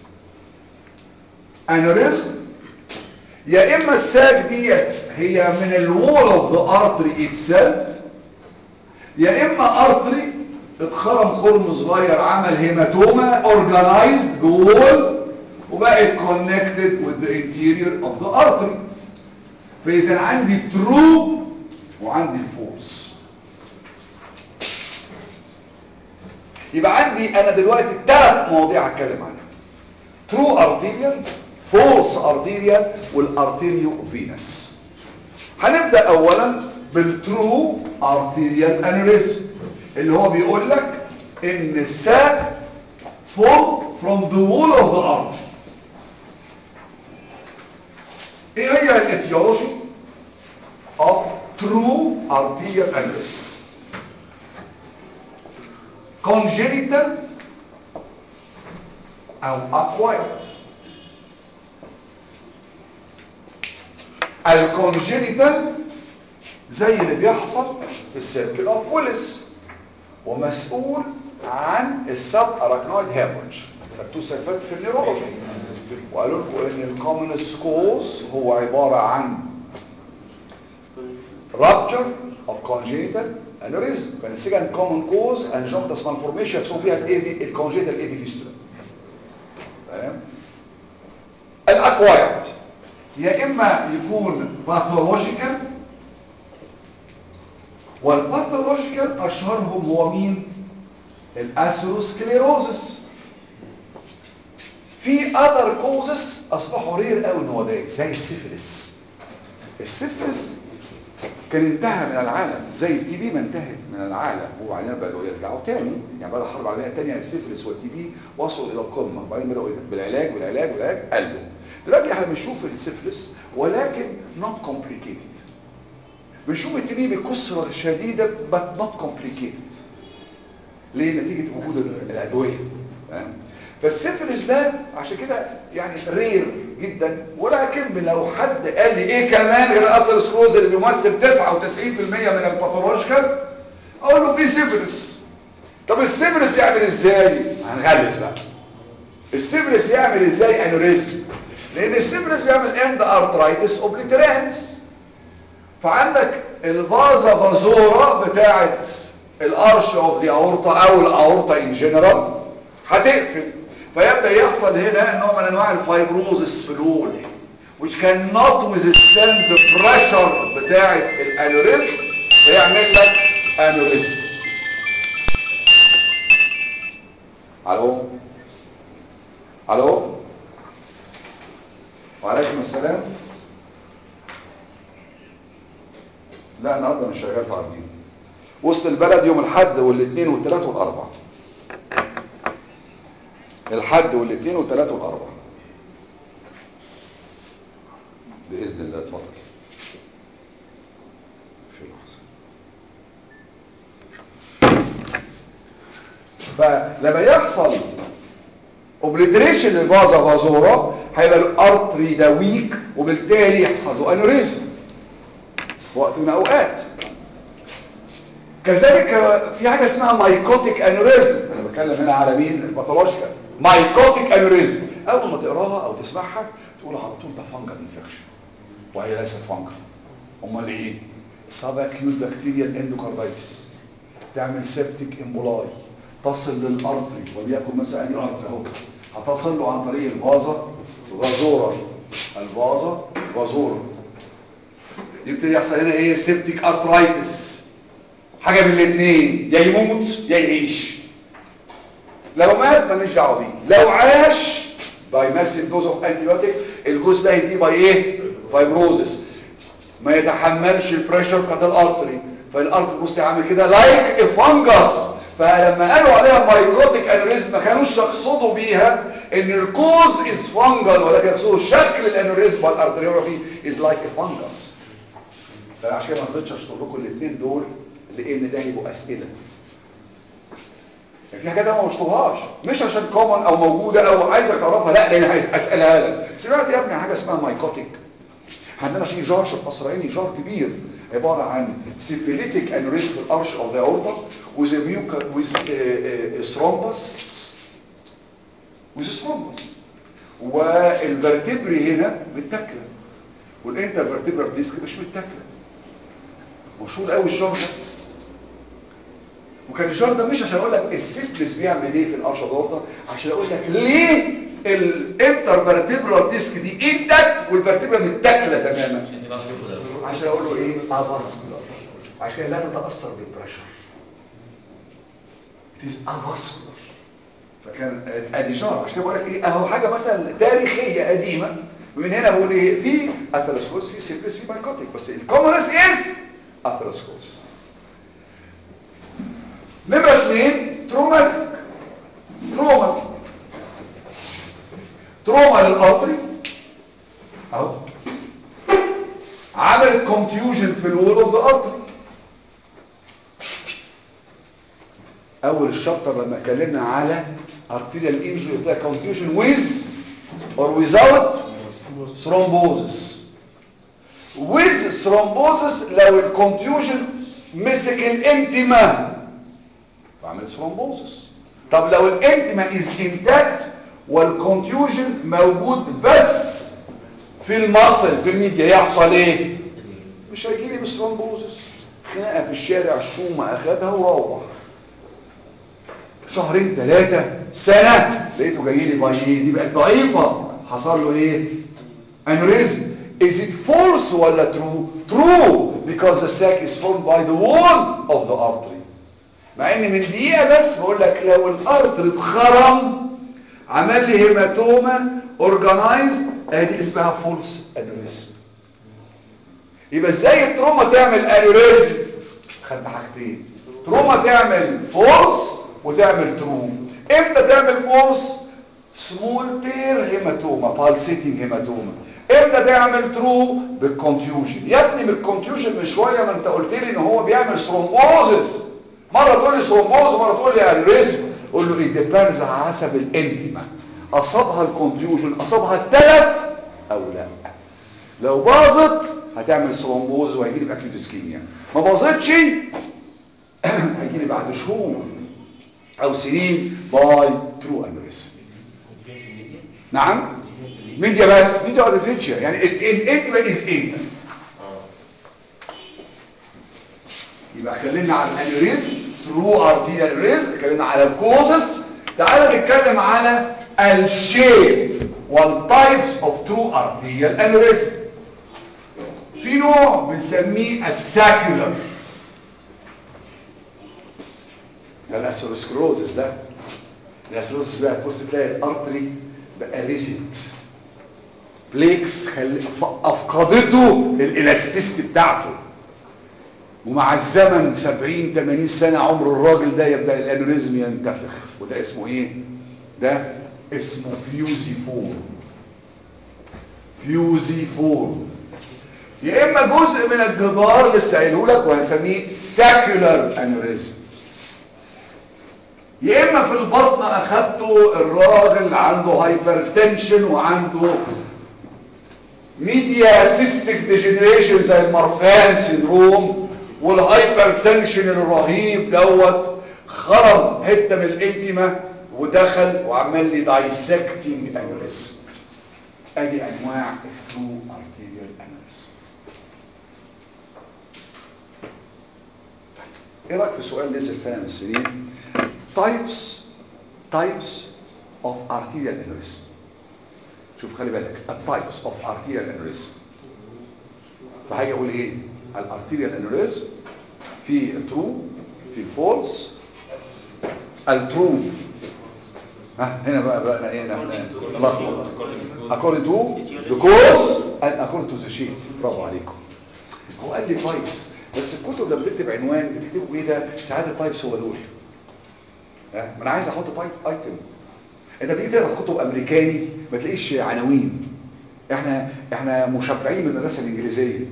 A: انوريزم يا اما الساك ديت هي من الوول اوف ذا ارتري اتسيلف يا اما ارتري اتخرم خرم صغير عمل هيماتوما اورجانايزد جوه وبقت كونكتد with the interior of the artery فاذا عندي ترو وعندي الفولس يبقى عندي انا دلوقتي ثلاث مواضيع هتكلم عنها ترو ارتيريال فولس ارتيريال والارتيريو فينس هنبدا اولا بالترو ارتيريال انوريزم اللي هو بيقول لك ان الساك فول from the wall of the artery ايه هي الاتيولوجي of true arterial aneurysm congenital او acquired الكونجينيتال زي اللي بيحصل في السيركل اوف ويلس ومسؤول عن السب اراكنويد هيموريج خدتوه صفات في النيورولوجي وقالوا لكم ان الكومنس كوز هو عباره عن rupture of congenital aneurysm كان second common cause angiopatous malformation يحصل بيها الاي الكونجيتال اي في فيستولا تمام الاكوايرد يا اما يكون باثولوجيكال والباثولوجيكال اشهرهم هو مين الاسيروسكليروزس في اذر كوزس اصبحوا رير قوي نوادي زي السيفلس السيفلس كان انتهى من العالم زي التي بي ما انتهت من العالم وبعدين بدأوا يرجعوا تاني يعني بعد الحرب العالميه الثانيه السيفلس والتي بي وصلوا الى القمه وبعدين بدأوا بالعلاج بالعلاج بالعلاج قلوا دلوقتي احنا بنشوف السيفلس ولكن not complicated بنشوف التي بي بكثره شديده but not complicated ليه نتيجه وجود الادويه تمام فالسيفلس ده عشان كده يعني رير جدا ولكن لو حد قال لي ايه كمان غير الاثر سكروز اللي بيمثل 99% من الباثولوجيكال اقول له في سيفلس طب السيفلس يعمل ازاي هنغلس بقى السيفلس يعمل ازاي انوريزم لان السيفلس بيعمل اند ارترايتس اوبليترانس فعندك الفازا فازورا بتاعت الارش اوف ذا اورتا او الاورتا ان جنرال هتقفل فيبدا يحصل هنا نوع من انواع الفايبروزس في الول which cannot withstand the pressure بتاعه الانوريزم فيعمل لك انوريزم الو الو وعليكم السلام لا النهارده مش شغال في عابدين وسط البلد يوم الحد والاثنين والثلاث والاربع الحد والاثنين والثلاث والاربع باذن الله اتفضل في فلما يحصل اوبليتريشن للفازا فازورا هيبقى الارتري ده ويك وبالتالي يحصل له انوريزم وقت من اوقات كذلك في حاجه اسمها مايكوتيك انوريزم انا بتكلم هنا على مين الباثولوجيكال مايكوتيك انوريزم اول ما تقراها او تسمعها تقول على طول ده فانجل انفكشن وهي ليست فانجل امال ايه سب اكيوت بكتيريال اندوكاردايتس تعمل سيبتيك امبولاي تصل للارتري وليكن مثلا دي ارتري اهو هتصل له عن طريق الفازا فازورا الفازا فازورا يبتدي يحصل هنا ايه سيبتيك ارترايتس حاجه من الاثنين يا يموت يا يعيش لو مات مالناش دعوه بيه لو عاش باي ماسيف دوز اوف انتيبيوتيك الجزء ده هيديه باي ايه فايبروزس ما يتحملش البريشر بتاعت الارتري فالارتري بص عامل كده لايك فانجس فلما قالوا عليها مايكروتيك انوريزم ما كانوش يقصدوا بيها ان الكوز از فانجل ولكن يقصدوا شكل الانوريزم والارتريولوجي از لايك فانجس فعشان كده ما رضيتش اشطر لكم الاثنين دول لان ده هيبقوا اسئله يعني في حاجات انا ما بشطبهاش مش عشان كومن او موجوده او عايزك تعرفها لا لان هسالها لك سمعت يا ابني عن حاجه اسمها مايكوتيك عندنا في جار في القصرين جار كبير عباره عن سيفيليتيك انوريزم في الارش اوف ذا اورتا وذ ميوكا وذ ثرومبس وذ ثرومبس والفرتبري هنا متاكله والانترفرتبرال ديسك مش متاكله مشهور قوي الجار ده وكان الجار ده مش عشان اقول لك السيفلس بيعمل ايه في الارشا دورتا عشان اقول لك ليه الانترفرتبرال ديسك دي انتكت والفرتبرا متاكله تماما عشان اقول له ايه افاسكولار عشان كده لا تتاثر بالبريشر تيز افاسكولار فكان ادي جار عشان كده بقول لك ايه اهو حاجه مثلا تاريخيه قديمه ومن هنا بقول ايه في اثيروسكوز في سيفلس في مايكوتيك بس الكومنس از اثيروسكوز نمرة اثنين تروماتيك تروما تروما للقطري اهو عملت كونتيوجن في الوول اوف ذا ارتري اول الشابتر لما اتكلمنا على arterial injury قلت لك contusion with or without thrombosis with thrombosis لو الكونتيوجن مسك الانتما فعملت ثرومبوزس طب لو الانتما از انتاكت والكونتيوجن موجود بس في المصل في الميديا يحصل ايه مش هيجيلي بسترومبوزس خناقه في الشارع الشومه اخدها وروح شهرين ثلاثه سنه لقيته جاي لي بايين دي بقت ضعيفه حصل له ايه انوريزم is it false ولا true true because the sac is formed by the wall of the artery مع ان من دقيقه بس بقول لك لو الارتر اتخرم عمل لي هيماتوما اورجانايزد ادي اسمها فولس انوريزم يبقى ازاي التروما تعمل انوريزم خدنا حاجتين تروما تعمل فولس وتعمل ترو امتى تعمل فولس سمول تير هيماتوما بالسيتنج هيماتوما امتى تعمل ترو بالكونتيوجن يا ابني بالكونتيوجن من شويه ما انت قلت لي ان هو بيعمل ثرومبوزس مره تقول لي ثرومبوز ومره تقول لي انوريزم قول له it depends على حسب الانتما اصابها الكونتيوجن اصابها التلف او لا لو باظت هتعمل ثرومبوز وهيجي لي باكيوت اسكيميا ما باظتش هيجي لي بعد شهور او سنين باي ترو انوريزم نعم ميديا بس ميديا ادفيتشر يعني الانتما از انفنت يبقى اتكلمنا عن الانوريزم ترو ارتيريال انوريزم اتكلمنا على الكوزس تعالى نتكلم على الشيب والتايبس اوف ترو ارتيريال انوريزم في نوع بنسميه الساكولر ده الاسيروسكلوزس ده الاسيروسكلوزس بقى تبص تلاقي الارتري بقى ريجيد بليكس خل... افقدته الالاستيست بتاعته ومع الزمن 70 80 سنه عمر الراجل ده يبدا الانوريزم ينتفخ وده اسمه ايه ده اسمه فيوزي فور فيوزي فور يا اما جزء من الجدار لسه قايله لك وهنسميه ساكولار انوريزم يا اما في البطن اخدته الراجل عنده هايبرتنشن وعنده ميديا سيستيك ديجنريشن زي المرفان سيندروم والهايبرتنشن الرهيب دوت خرم حته من الانتما ودخل وعمل لي دايسكتنج انوريزم ادي انواع الترو ارتيريال انوريزم ايه رايك في سؤال نزل سنه من السنين types types of arterial aneurysm شوف خلي بالك التايبس اوف arterial aneurysm فهاجي اقول ايه الارتيريال انوريزم في الترو في الفولس الترو ها هنا بقى بقى ايه لخبط according to the cause and according to the shape برافو عليكم هو قال لي تايبس بس الكتب لما بتكتب عنوان بتكتبوا ايه ده ساعات التايبس هو دول ها ما انا عايز احط تايب ايتم انت بتيجي تقرا كتب امريكاني ما تلاقيش عناوين احنا احنا مشبعين من المدرسه الانجليزيه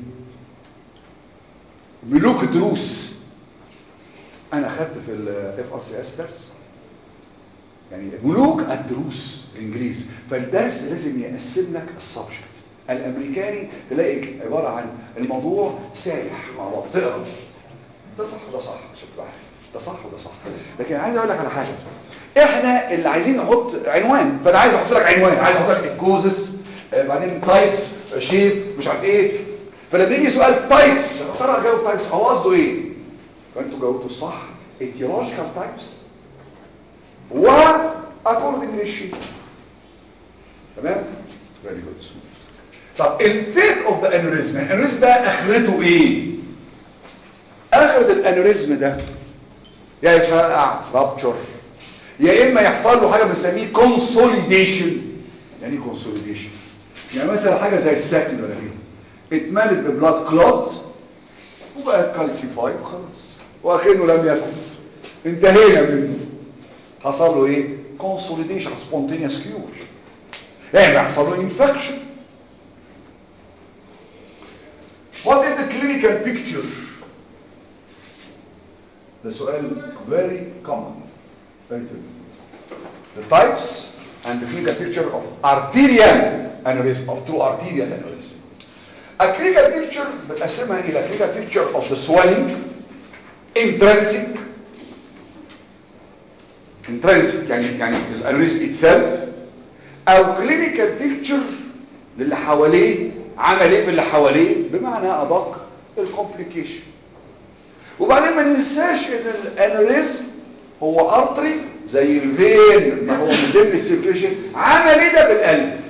A: ملوك الدروس انا اخدت في الاف ار سي اس درس يعني ملوك الدروس الانجليز فالدرس لازم يقسم لك السبجكت الامريكاني تلاقي عباره عن الموضوع سايح مع بعض تقرا ده صح وده صح عشان تبقى عارف ده صح وده صح لكن عايز اقول لك على حاجه احنا اللي عايزين نحط عنوان فانا عايز احط لك عنوان عايز احط لك الكوزس آه بعدين تايبس شيب مش عارف ايه فلما يجي سؤال تايبس ترى جاوب تايبس هو قصده ايه فانتوا جاوبتوا الصح etiological تايبس و according للشيب تمام very good طب الفيت اوف ذا انوريزم الانوريزم ده اخرته ايه اخرة الانوريزم ده يا يفرقع رابتشر يا اما يحصل له حاجه بنسميه كونسوليديشن يعني ايه كونسوليديشن يعني مثلا حاجه زي الساكولار دي اتملت ببلاد كلوت وبقت كالسيفاي وخلاص وكانه لم يكن انتهينا منه حصل له ايه كونسوليديشن سبونتينيوس كيور يعني يحصل له انفكشن What is the clinical picture? ده سؤال very common. Very typical. The types and the clinical picture of arterial aneurysm, of true arterial aneurysm. A clinical picture بتقسمها إلى clinical picture of the swelling, intrinsic, intrinsic يعني يعني الانوريزم itself او كلينيكال بيكتشر للي حواليه عمل ايه في اللي حواليه بمعنى ادق الكومبليكيشن وبعدين ما ننساش ان الانوريزم هو ارتري زي الفين ما هو من ضمن السيركيشن عمل ايه ده بالقلب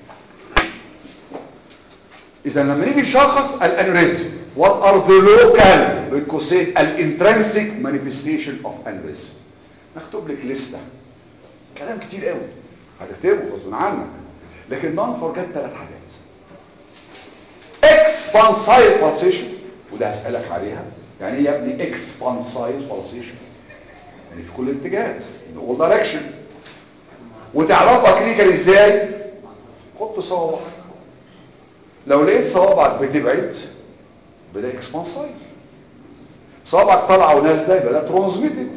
A: اذا لما نيجي نشخص الانوريزم what are the local بالقوسين الانترنسيك manifestation of aneurysm مكتوب لك لسته كلام كتير قوي هتكتبه غصب عنك لكن نون فورجيت ثلاث حاجات اكسبانسايل بالسيشن وده هسألك عليها يعني ايه يا ابني اكسبانسايل بالسيشن يعني في كل الاتجاهات all direction وتعرفها كلينيكال ازاي حط صوابعك لو لقيت صوابعك بتبعد بدا اكسبانسايل صوابعك طالعه ونازله يبقى ده ترانسميتد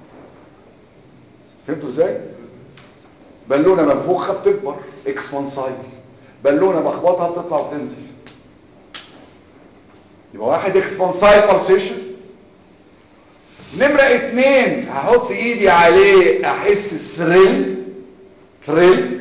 A: فهمتوا ازاي بالونه منفوخه بتكبر اكسبانسايل بالونه بخبطها بتطلع وتنزل يبقى واحد اكسبانسايل بالسيشن نمرة اتنين هحط ايدي عليه احس الثريل ثريل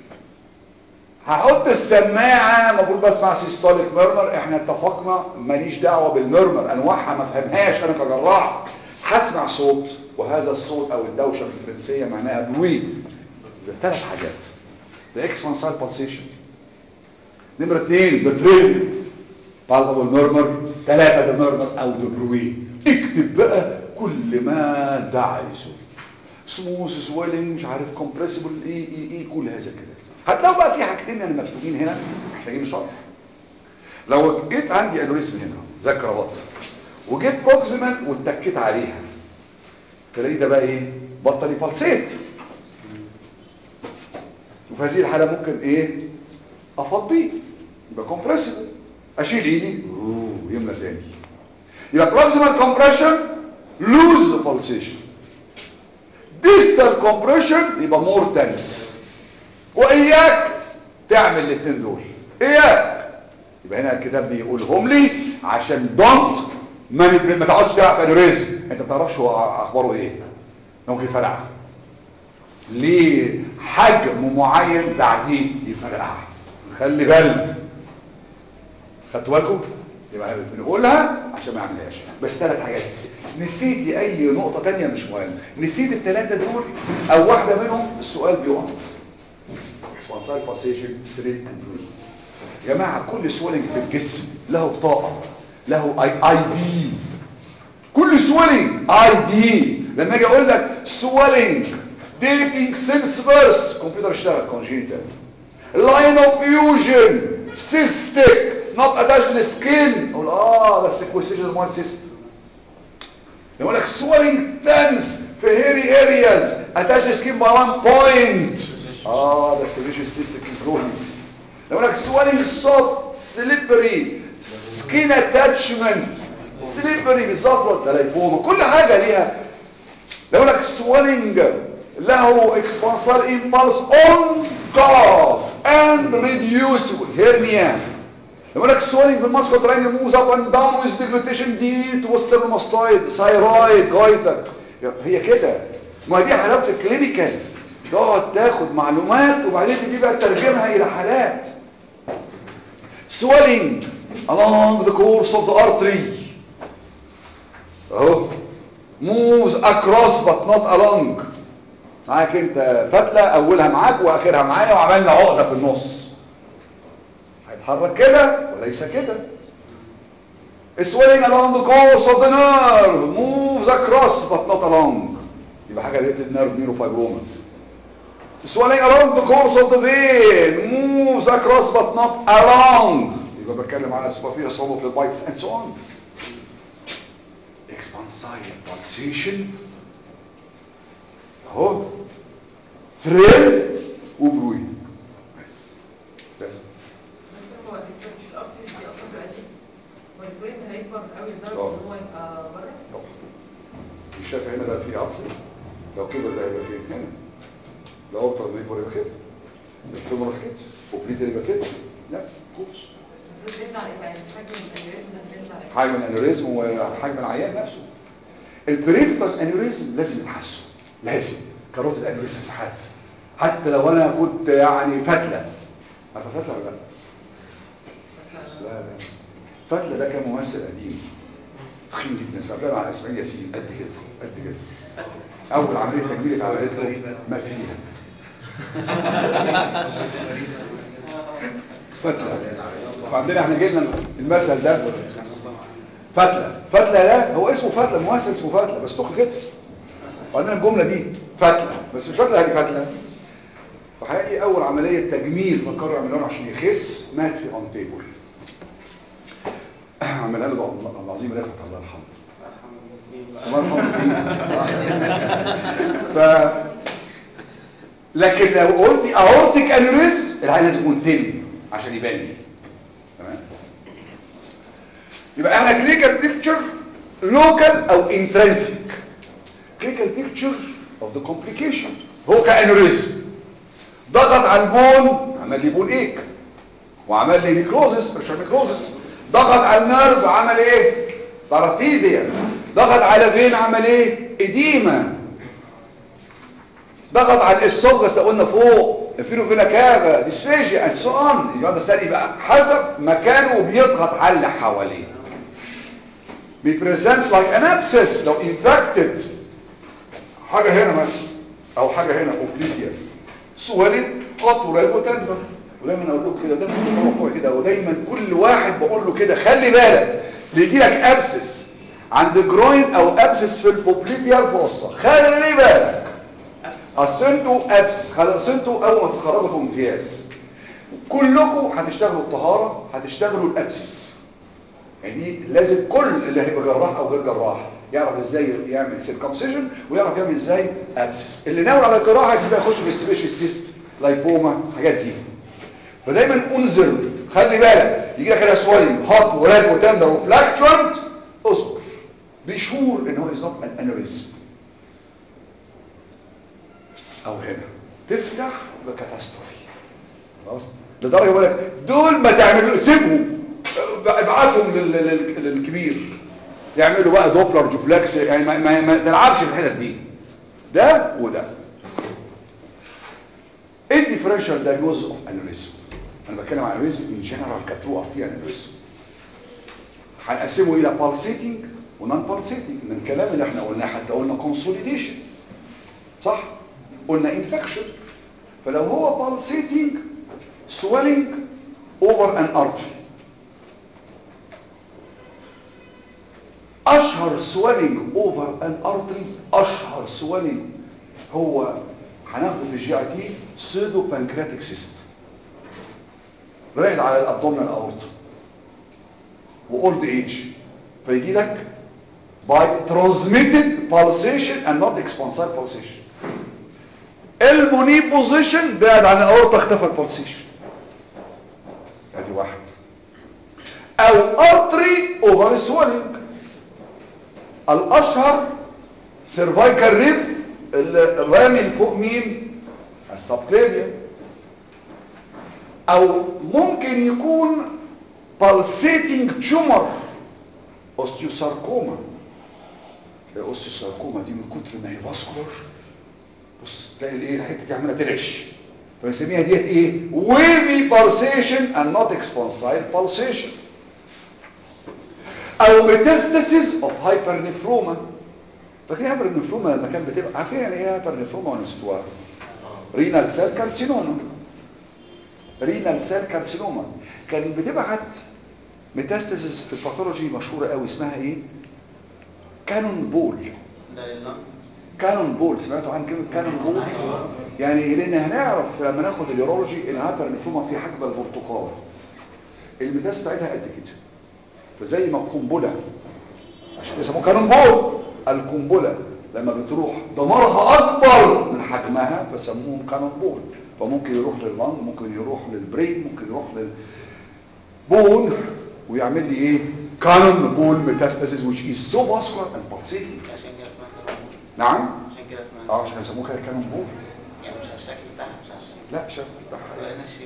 A: هحط السماعة المفروض بسمع سيستوليك ميرمر احنا اتفقنا ماليش دعوة بالميرمر انواعها ما فهمهاش انا كجراح هسمع صوت وهذا الصوت او الدوشة بالفرنسية معناها بلوي ثلاث حاجات ده اكسبانسايل بالسيشن نمرة اتنين بتريل بالبابل ميرمر ثلاثة ده ميرمر او ده بلوي اكتب بقى كل ما انت عايزه سموث سويلنج مش عارف كومبريسبل ايه ايه ايه كل هذا كده هتلاقوا بقى في حاجتين يعني مكتوبين هنا محتاجين شرح لو جيت عندي انوريزم هنا زي الكرافات وجيت بروكسيمال واتكيت عليها تلاقي ده بقى ايه بطل يبلسيت وفي هذه الحاله ممكن ايه افضيه يبقى كومبريسبل اشيل ايدي اوه يملى تاني يبقى proximal compression lose the pulsation distal compression يبقى more tense واياك تعمل الاثنين دول اياك يبقى هنا الكتاب بيقولهم لي عشان دونت ما ما تقعدش تلعب في انوريزم انت ما تعرفش هو اخباره ايه ممكن يفرقع ليه حجم معين بعديه يفرقع خلي بالك خدتوا بالكم يبقى بنقولها عشان ما اعملهاش بس ثلاث حاجات نسيتي اي نقطة تانية مش مهم نسيت الثلاثة دول او واحدة منهم السؤال بيقع اسبانسال باسيشن ستريت اند روي يا جماعة كل سويلنج في الجسم له بطاقة له اي اي دي كل سويلنج اي دي لما اجي اقول لك سويلنج ديتنج سينس فيرس كمبيوتر اشتغل كونجينيتال لاين اوف فيوجن سيستيك not attached to the skin اقول اه ده السيكوستيشن مال سيست يقول لك swelling tense في hairy areas attached to the skin by one point اه ده السيكوستيشن سيست كنترول يقول لك swelling soft slippery skin attachment slippery بالظبط تلايفوما كل حاجة ليها يقول لك swelling له expansal impulse on top and reducible hernia يقول لك swelling في الماسكو تراين moves up and down with deglutition دي to sternomastoid thyroid goiter هي كده ما دي حلاوه الكلينيكال تقعد تاخد معلومات وبعدين تجي بقى تترجمها الى حالات swelling along the course of the artery اهو moves across but not along معاك انت فتله اولها معاك واخرها معايا وعملنا عقده في النص هيتحرك كده وليس كده swelling along the course of the nerve moves across but not along يبقى حاجه related nerve neurofibroma swelling along the course of the vein moves across but not along يبقى بتكلم على superficial thrombophlebotitis and so on expansile pulsation اهو ثريل وبروي بس بس
G: هو لسه مش الأكتر دي أصلا بقى دي هو السويد هيكبر قوي لدرجة
A: آه.
G: إن هو يبقى بره
A: طبعا مش شايف هنا ده فيه عطل لو كبر ده هيبقى فين هنا لو اكتر ما يكبر يبقى كده الفيمور كده وبريتر يبقى كده يس كوبس
G: المفروض يمنع يبقى يعني حجم الأنيوريزم ده يمنع يبقى
A: حجم الانوريزم وحجم العيان نفسه البريفرال انوريزم لازم يتحسن لازم كاروت الانوريزم يتحسن حتى لو انا كنت يعني فتله عارفه فتله ولا لا لا لا فتله ده كان ممثل قديم تخين جدا في افلام على اسماعيل ياسين قد كده قد كده اول عمليه تجميل اتعملت له ما فيها فتله وعندنا احنا جينا المثل ده فتله فتله ده هو اسمه فتله ممثل اسمه فتله بس تخ كده وعندنا الجمله دي فتله بس مش فتله هذه فتله فحقيقي اول عمليه تجميل فكروا يعملوها له عشان يخس مات في اون تيبل عملها له ده العظيم رفعت الله يرحمه الله يرحمه ف لكن لو قلت اورتيك انوريزم العين لازم يكون ثين عشان يبان لي تمام يبقى احنا كلينيكال بيكتشر لوكال او انترنسيك كلينيكال بيكتشر اوف ذا كومبليكيشن هو كانوريزم ضغط على البون عمل لي بون ايك وعمل لي نيكروزس بريشر نيكروزس ضغط على النرف عمل ايه باراتيديا ضغط على فين عمل ايه اديمه ضغط على الاسوفجس قلنا فوق فينو فينا كابا ديسفيجيا اند سو اون يقعد الثاني بقى حسب مكانه بيضغط على اللي حواليه بيبريزنت لايك ان ابسس لو انفكتد حاجه هنا مثلا او حاجه هنا اوبليتيا سوالي هوت وريد وتندر ودايما اقول له كده ده موضوع كده ودايما كل واحد بقول له كده خلي بالك بيجي لك ابسس عند جروين او ابسس في البوبليتيا الفصة خلي بالك اصل انتوا ابسس خلاص انتوا اول ما تتخرجوا في امتياز كلكم هتشتغلوا الطهاره هتشتغلوا الابسس يعني لازم كل اللي هيبقى جراح او غير جراح يعرف ازاي يعمل سيركمسيجن ويعرف يعمل ازاي ابسس اللي ناوي على الجراحه يبقى يخش في السبيشال سيست لايبوما الحاجات دي فدايما انذر خلي بالك يجي لك هنا سوالينج هوت وريد وتندر وفلاكتوانت اصبر دي شهور ان هو از نوت ان انوريزم او هنا تفتح يبقى كاتاستروفي خلاص لدرجه يقول لك دول ما تعملوا سيبهم ابعتهم لل- لل- للكبير يعملوا بقى دوبلر دوبلكس يعني ما, ما, ما تلعبش في الحتت دي ده وده ايه الديفرنشال دايجنوز اوف انوريزم انا بتكلم عن انوريزم ان جنرال كترو ارتي انوريزم هنقسمه الى بالسيتنج ونون بالسيتنج من الكلام اللي احنا قلناه حتى قلنا كونسوليديشن صح قلنا انفكشن فلو هو بالسيتنج swelling over an artery اشهر swelling over an artery اشهر swelling هو هناخده في الجي اي تي سودو بانكرياتيك سيست رايد على الابدومينال اورتا واولد ايج فيجي لك by transmitted pulsation and not expansile pulsation الموني بوزيشن بعد عن الاورتا اختفى البلسيشن ادي واحد او ارتري اوفر سويلنج الاشهر سيرفايكال ريب الرامي فوق مين السبكليفيا او ممكن يكون pulsating tumor osteosarcoma الاوستيوساركوما دي من كتر ما هي فاسكولار بص تلاقي الايه الحته دي عماله ترعش فنسميها ديت ايه ويفي pulsation and not expansile pulsation او metastasis of hypernephroما فاكرين hypernephroما لما كان بتبقى عارفين يعني ايه hypernephroما ونسيتوها رينال سيل كارسينوما رينال سيل كارسينوما كان بتبعت ميتاستاسيس في الباثولوجي مشهوره قوي اسمها ايه كانون بول
D: ده للنقل
A: كانون بول سمعتوا عن كلمه كانون بول يعني لان هنعرف لما ناخد اليورولوجي ان الهايبرنفروما في حجم البرتقال الميتاس بتاعتها قد كده فزي ما القنبله عشان يسموه كانون بول القنبله لما بتروح دمارها اكبر من حجمها فسموهم كانون بول فممكن يروح لللنج ممكن يروح للبرين ممكن يروح للبون ويعمل لي ايه كانون بول ميتاستاسيس which is so vascular and pulsating
D: عشان كده اسمها كانون بول.
A: نعم
D: عشان كده اسمها
A: اه عشان يسموه كده كانون بول
D: يعني مش على الشكل بتاعها مش على الشكل
A: لا شكل بتاعها
D: لقينا شيء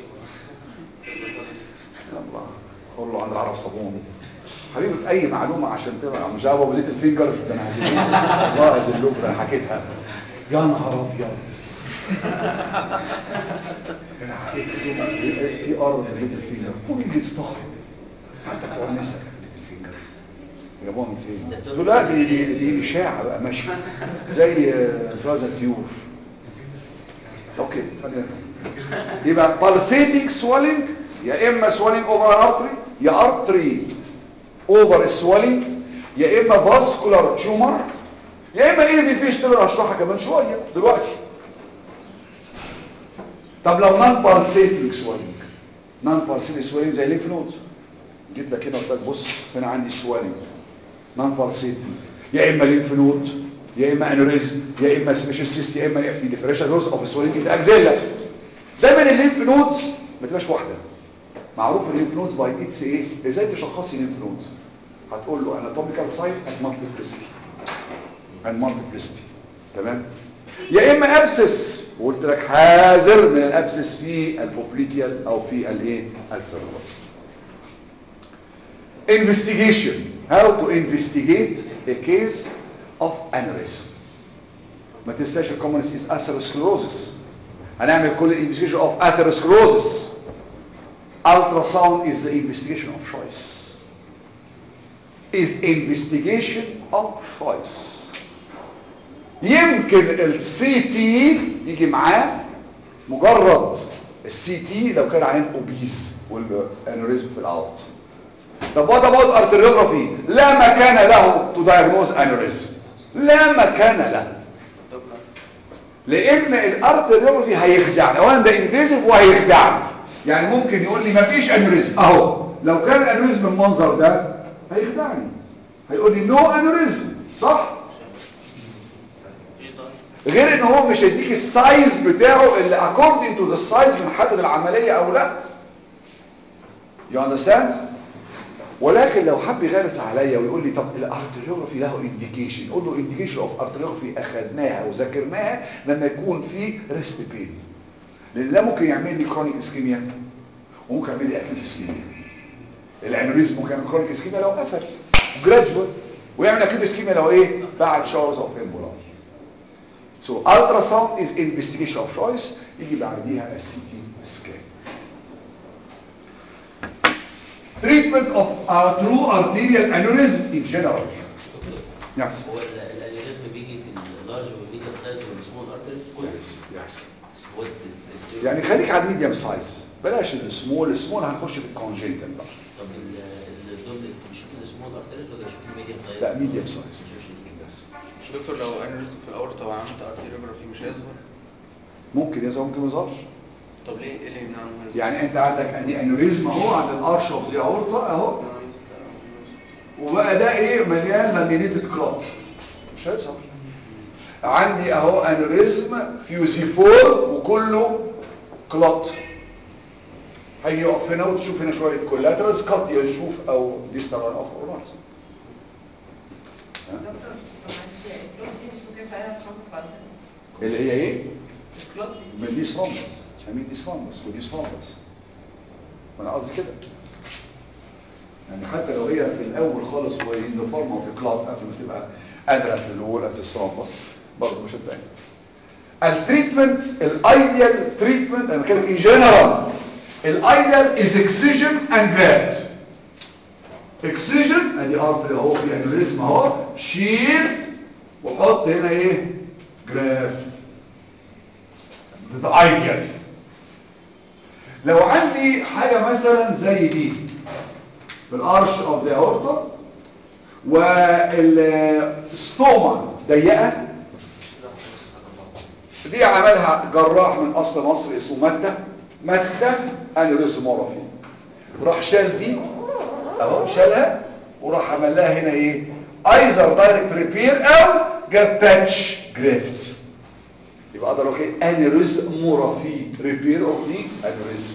A: الله كله عند العرب صابون حبيبي اي معلومه عشان تبقى مجاوبه وليت الفينجر ده انا هزلوك والله هزلوك ده انا حكيتها يا نهار ابيض في ارض ليتل فينجر كل ستار حتى بتوع النساء ليتل فينجر جابوها من فين؟ دول لا دي دي دي اشاعه بقى ماشيه زي انفلونزا الطيور اوكي خلينا يبقى pulsating swelling يا اما swelling over an artery يا artery over swelling يا اما vascular tumor يا اما ايه في فيش تقدر اشرحها كمان شويه دلوقتي طب لو نون pulsating swelling نون pulsating swelling زي الليمف نود جيت لك هنا قلت لك بص هنا عندي swelling نون pulsating يا اما ليمف نود يا اما انوريزم يا اما سبيشال سيست يا اما في ديفرنشال لوس اوف سويلنج في الاكزيلا دايما الليمف نودز ما تبقاش واحده معروف الليمف نودز باي اتس ايه ازاي تشخصي الليمف نودز هتقول له اناتوميكال سايت اند مالتيبلستي اند مالتيبلستي تمام يا اما ابسس وقلت لك حاذر من الابسس في البوبليتيال او في الايه الفيرولار investigation how to investigate a case of aneurysm ما تنساش الكومن is atherosclerosis هنعمل كل investigation of atherosclerosis ultrasound is the investigation of choice is investigation of choice يمكن السي تي يجي معاه مجرد السي تي لو كان عين اوبيز والانوريزم في الاوت طب وات اباوت ارتريوجرافي لا مكان له تو دايجنوز انوريزم لا مكان له لان الارتريوجرافي هيخدعني اولا ده انفيزيف وهيخدعني يعني ممكن يقول لي مفيش انوريزم اهو لو كان الانوريزم المنظر ده هيخدعني هيقول لي نو انوريزم صح غير ان هو مش هيديك السايز بتاعه اللي according to the size بنحدد العمليه او لا you understand ولكن لو حب يغلس عليا ويقول لي طب الارتريوجرافي له انديكيشن قول له انديكيشن اوف ارتريوجرافي اخدناها وذاكرناها لما يكون في ريست بين لان ده ممكن يعمل لي كرونيك اسكيميا وممكن يعمل لي اكيوت اسكيميا الانوريزم ممكن يعمل كرونيك اسكيميا لو قفل جرادجوال ويعمل اكيوت اسكيميا لو ايه بعد شاورز اوف امبولاي So ultrasound is investigation of choice يجي بعديها السي تي سكان treatment of uh, true arterial aneurysm in general yes
H: هو ال- الانيوريزم بيجي في اللارج والميديم سايز والسمول ارتريز كله
A: yes yes
H: هو ال- ال-
A: يعني خليك على الميديم سايز بلاش السمول السمول هنخش في الكونجنتال بقى
H: طب ال- الدوبلكس بيشوف السمول ارتريز ولا بيشوف الميديم سايز؟
A: لا ميديم سايز
F: مش دكتور لو انوريزم في الاورطه وعملت ارتيريوجرافي مش هيظهر
A: ممكن يظهر ممكن ما يظهرش
F: طب ليه ايه اللي يمنعه انه يظهر؟
A: يعني انت عندك اني انوريزم اهو عند الارش اوف ذا اورتا اهو وبقى ده ايه مليان لامينيتد كلوت مش هيظهر عندي اهو انوريزم فيوزيفور وكله كلوت هيقف هنا وتشوف هنا شويه كولاترالز قد يشوف او ديستال اخر ولا
G: دكتور طب معلش الكلوت دي مش ممكن ساعتها تشخص بعد كده
A: اللي هي ايه
G: الكلوت دي
A: من دي ثرومبس امين دي ثرومبس ودي ثرومبس وانا قصدي كده يعني حتى لو هي في الاول خالص هو يونيفورم وفي كلوت قبل ما تبقى قادره في الوول از ثرومبس برضه مش هتبان التريتمنت الايديال تريتمنت انا بتكلم ان جنرال الايديال از اكسجن اند جرافت اكسجن ادي ارتري اهو في انوريزم اهو شيل وحط هنا ايه جرافت ده ايديال لو عندي حاجة مثلا زي دي بالارش اوف ذا اورتا والستوما ضيقة دي عملها جراح من اصل مصر اسمه متى متى انوريزمورافي راح شال دي اهو شالها وراح عمل لها هنا ايه ايزر دايركت ريبير او جاب باتش جرافت يبقى اقدر اقول ايه انوريزمورافي ريبير اوف دي انوريزم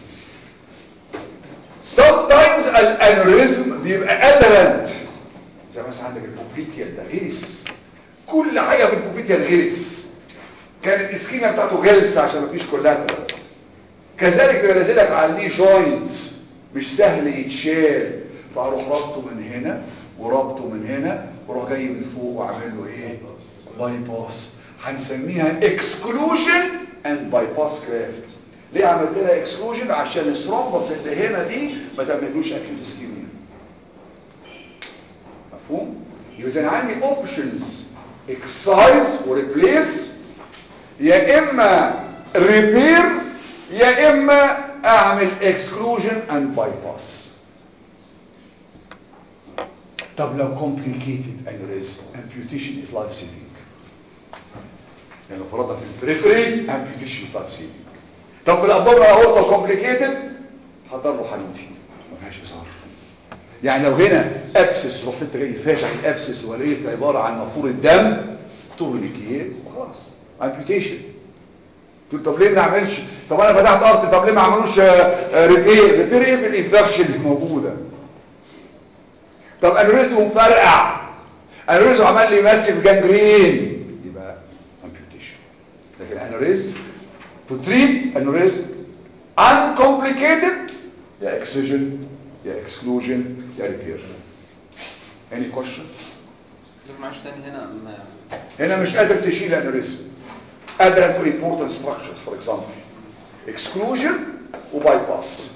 A: sometimes الانوريزم بيبقى ادرنت زي مثلا عندك البوبليتيال ده غلس كل حاجه في البوبليتيال غلس كان الاسكيمه بتاعته جلسه عشان مفيش كولاترالز كذلك بيبقى نازلك على الني جوينت مش سهل يتشال فاروح ربطه من هنا وربطه من هنا واروح جاي من فوق واعمل له ايه باي باس هنسميها اكسكلوجن اند باي باس كرافت ليه عملت لها اكسكلوجن عشان الثرومبس اللي هنا دي ما تعملوش اكيوت اسكيميا مفهوم يبقى اذا عندي اوبشنز اكسايز وريبليس يا اما ريبير يا اما اعمل اكسكلوجن اند باي باس طب لو complicated aneurysm amputation is life saving يعني لو فرضنا في البريفري amputation is life saving طب في الابدومينال اهو لو complicated حضر له حنوتي ما فيهاش هزار يعني لو هنا ابسس رحت انت جاي فاتح الابسس ولقيت عباره عن مفور الدم تورنيكيه وخلاص امبيوتيشن تقول طب ليه ما نعملش طب انا فتحت ارض طب ليه ما عملوش ريبير ريبير ايه في الانفكشن اللي موجوده طب انوريزم مفرقع انوريزم عمل لي ماسيف جانجرين يبقى امبيوتيشن لكن انوريزم تو تريت انوريزم uncomplicated يا اكسجن يا اكسكلوجن يا ريبير any question
F: دكتور معلش تاني هنا ما
A: هنا مش قادر تشيل انوريزم قادر to important structures for example exclusion وباي باس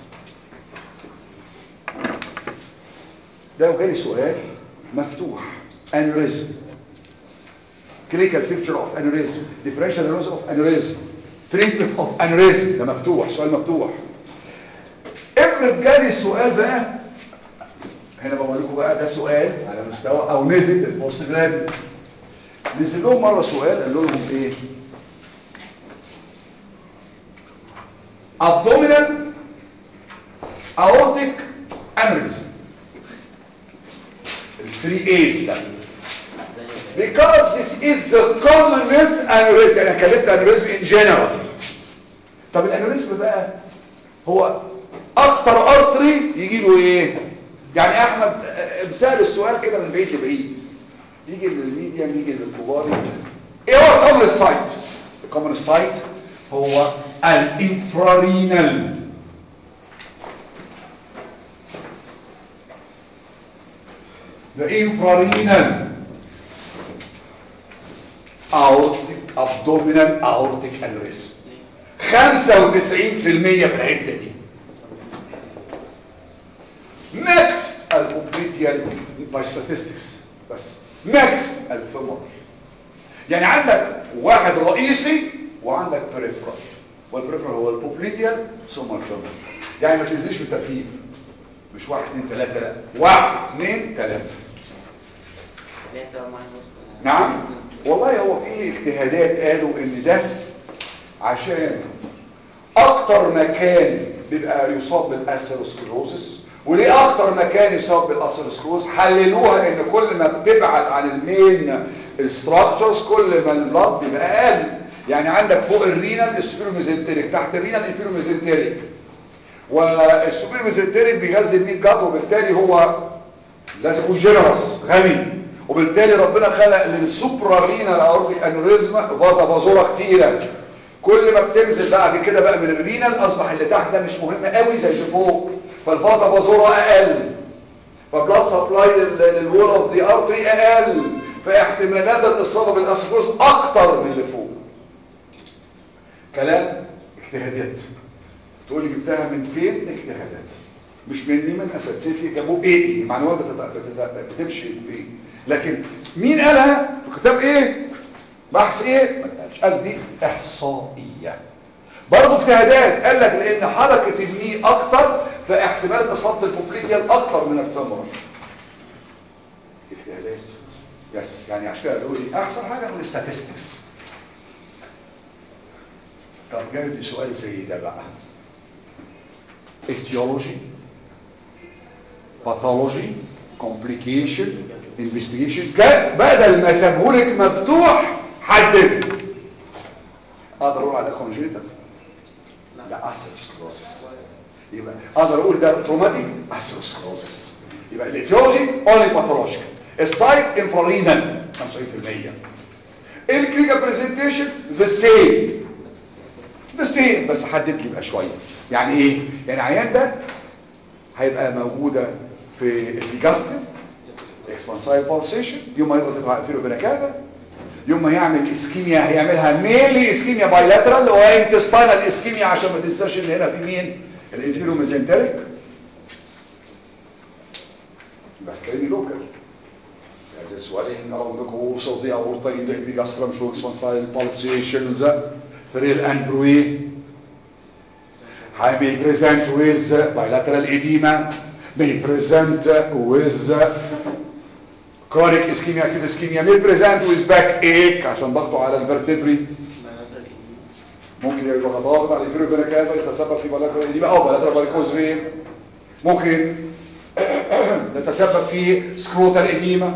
A: ده لو جالي سؤال مفتوح انوريزم clinical picture of aneurysm differential diagnosis of aneurysm treatment of aneurysm ده مفتوح سؤال مفتوح افرض جالي سؤال بقى هنا بقول لكم بقى ده سؤال على مستوى او نزل البوست جراد نزل لهم مره سؤال قال لهم ايه abdominal aortic aneurysm ال 3 A's ده because this is the commonest aneurysm انا كلمت aneurysm in general طب الانوريزم بقى هو اخطر ارتري يجي له ايه يعني احمد مثال السؤال كده من بعيد لبعيد يجي للميديم يجي للكبار ايه هو الكومن سايت الكومن سايت هو الانفرارينال the infrarenal aortic abdominal aortic aneurysm 95% في الحته دي next البوبليتيال by statistics بس next الفيمور يعني عندك واحد رئيسي وعندك بريفرال والبريفرال هو البوبليتيال ثم الفيمور يعني ما تنزلش بالترتيب مش واحد اثنين ثلاثة لا واحد اثنين ثلاثة
D: ليه سبب معين
A: نعم والله هو في اجتهادات قالوا ان ده عشان اكتر مكان بيبقى يصاب بالاثيروسكلوزس وليه اكتر مكان يصاب بالاثيروسكلوز حللوها ان كل ما بتبعد عن المين الستراكشرز كل ما البلاد بيبقى اقل يعني عندك فوق الرينال السبيروميزنتريك تحت الرينال الانفيروميزنتريك والسبيروميزنتريك بيغذي الميت جات وبالتالي هو لازم يكون جينيروس غني وبالتالي ربنا خلق للسوبرا رينال اورتيك انوريزم فازا فازوره كتيره كل ما بتنزل بعد كده بقى من الرينال اصبح اللي تحت ده مش مهم قوي زي اللي فوق فالفازا فازوره اقل فبلاد سبلاي للوول اوف ذا ارتري اقل فاحتمالات الاصابه بالاسكوز اكتر من اللي فوق كلام اجتهادات تقول لي جبتها من فين اجتهادات مش مني من اساتذتي جابوه ايه المعلومات بتت- بتت- بتمشي بايه لكن مين قالها في كتاب ايه بحث ايه ما اتقالش قال دي احصائيه برضه اجتهادات قال لك لان حركه الني اكتر فاحتمال اصابه البوبليتيال اكتر من الفيمورال اجتهادات بس يعني عشان كده بقول لي احسن حاجه من الستاتستكس طب جايب لي سؤال زي ده بقى etiology pathology complication investigation كان بدل ما سابهولك مفتوح حدد اقدر اقول على congenital لا اثيروسكلوزس يبقى اقدر اقول ده تروماتيك اثيروسكلوزس يبقى الايتيولوجي اونلي باثولوجيكال السايت انفرارينال 95% الكلينيكال برزنتيشن ذا سيم ذا سيم بس حدد لي بقى شويه يعني ايه يعني عيان ده هيبقى موجوده في الجاستن اكسبانسايل بالسيشن يوم ما يضغط على الفيرو بنكادا يوم ما يعمل اسكيميا هيعملها ميلي اسكيميا بايلاترال وانتستاينال اسكيميا عشان ما تنساش ان هنا في مين الانفيرو ميزنتريك بحكي لوكال As a swelling around the course of the aorta in the epigastrum shows expansile pulsations, frail and bruit. I may present with bilateral edema, may present with chronic ischemia, acute ischemia, may present with back ache عشان ضغطه على الفرتبري ممكن يبقى ضاغط على الفيرو بنكابا يتسبب في bilateral edema او bilateral varicose vein ممكن يتسبب في scrotal edema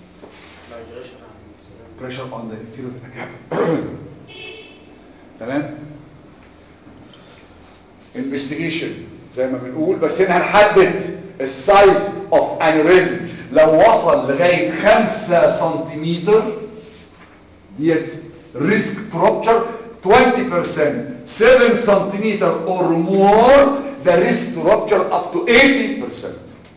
A: pressure on the inferior vena تمام investigation زي ما بنقول بس هنا هنحدد السايز اوف انوريزم لو وصل لغايه 5 سنتيمتر ديت ريسك رupture 20% 7 سنتيمتر or more the risk to rupture up to 80%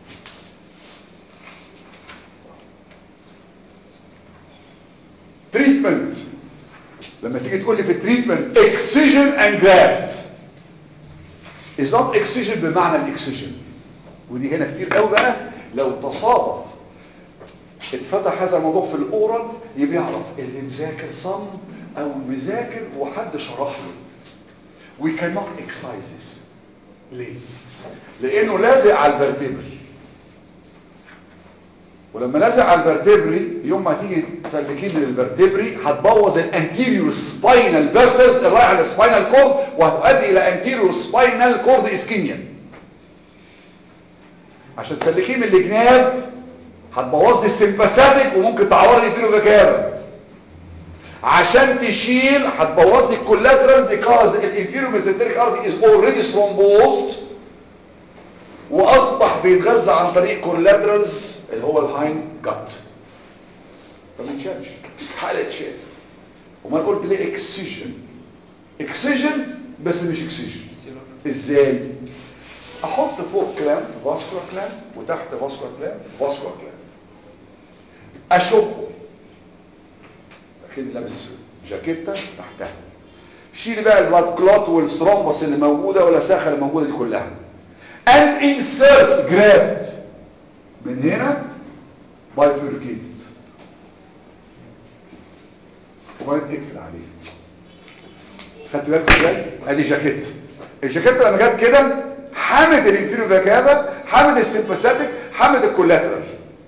A: تريتمنت لما تيجي تقول لي في التريتمنت اكسجن اند جرافت is not excision بمعنى الاكسجن ودي هنا كتير قوي بقى لو تصادف اتفتح هذا الموضوع في الاورال يبقى يعرف اللي مذاكر صم او مذاكر وحد شرح له we cannot excise this ليه لانه لازق على الفرتبري ولما لازق على الفرتبري يوم ما تيجي تسلكيه من الفرتبري هتبوظ الانتيريور سباينال فيسلز اللي رايحه للسباينال كورد وهتؤدي الى انتيريور سباينال كورد اسكيميا عشان تسلكيه من الجناب هتبوظ لي السمباثيك وممكن تعور لي الفيرو فيكابا عشان تشيل هتبوظ لي الكولاترالز because الانفيرو ميزنتريك ارتي is already thrombosed واصبح بيتغذى عن طريق كولاترالز اللي هو الهايند جات فما يتشالش استحاله يتشال امال قلت ليه اكسجن اكسجن بس مش اكسجن ازاي احط فوق كلام فاسكولار كلام وتحت فاسكولار كلام فاسكولار كلام اشقه اخير لابس جاكيته تحتها شيل بقى البلاد كلوت والثرومبس اللي موجوده والاساخه اللي موجوده دي كلها and insert graft من هنا bifurcated وبعدين اقفل عليه خدت بالك ازاي ادي جاكيت الجاكيت لما جت كده حامد الانفيريو فاكابا حامد السمباثيك حامد الكولاترال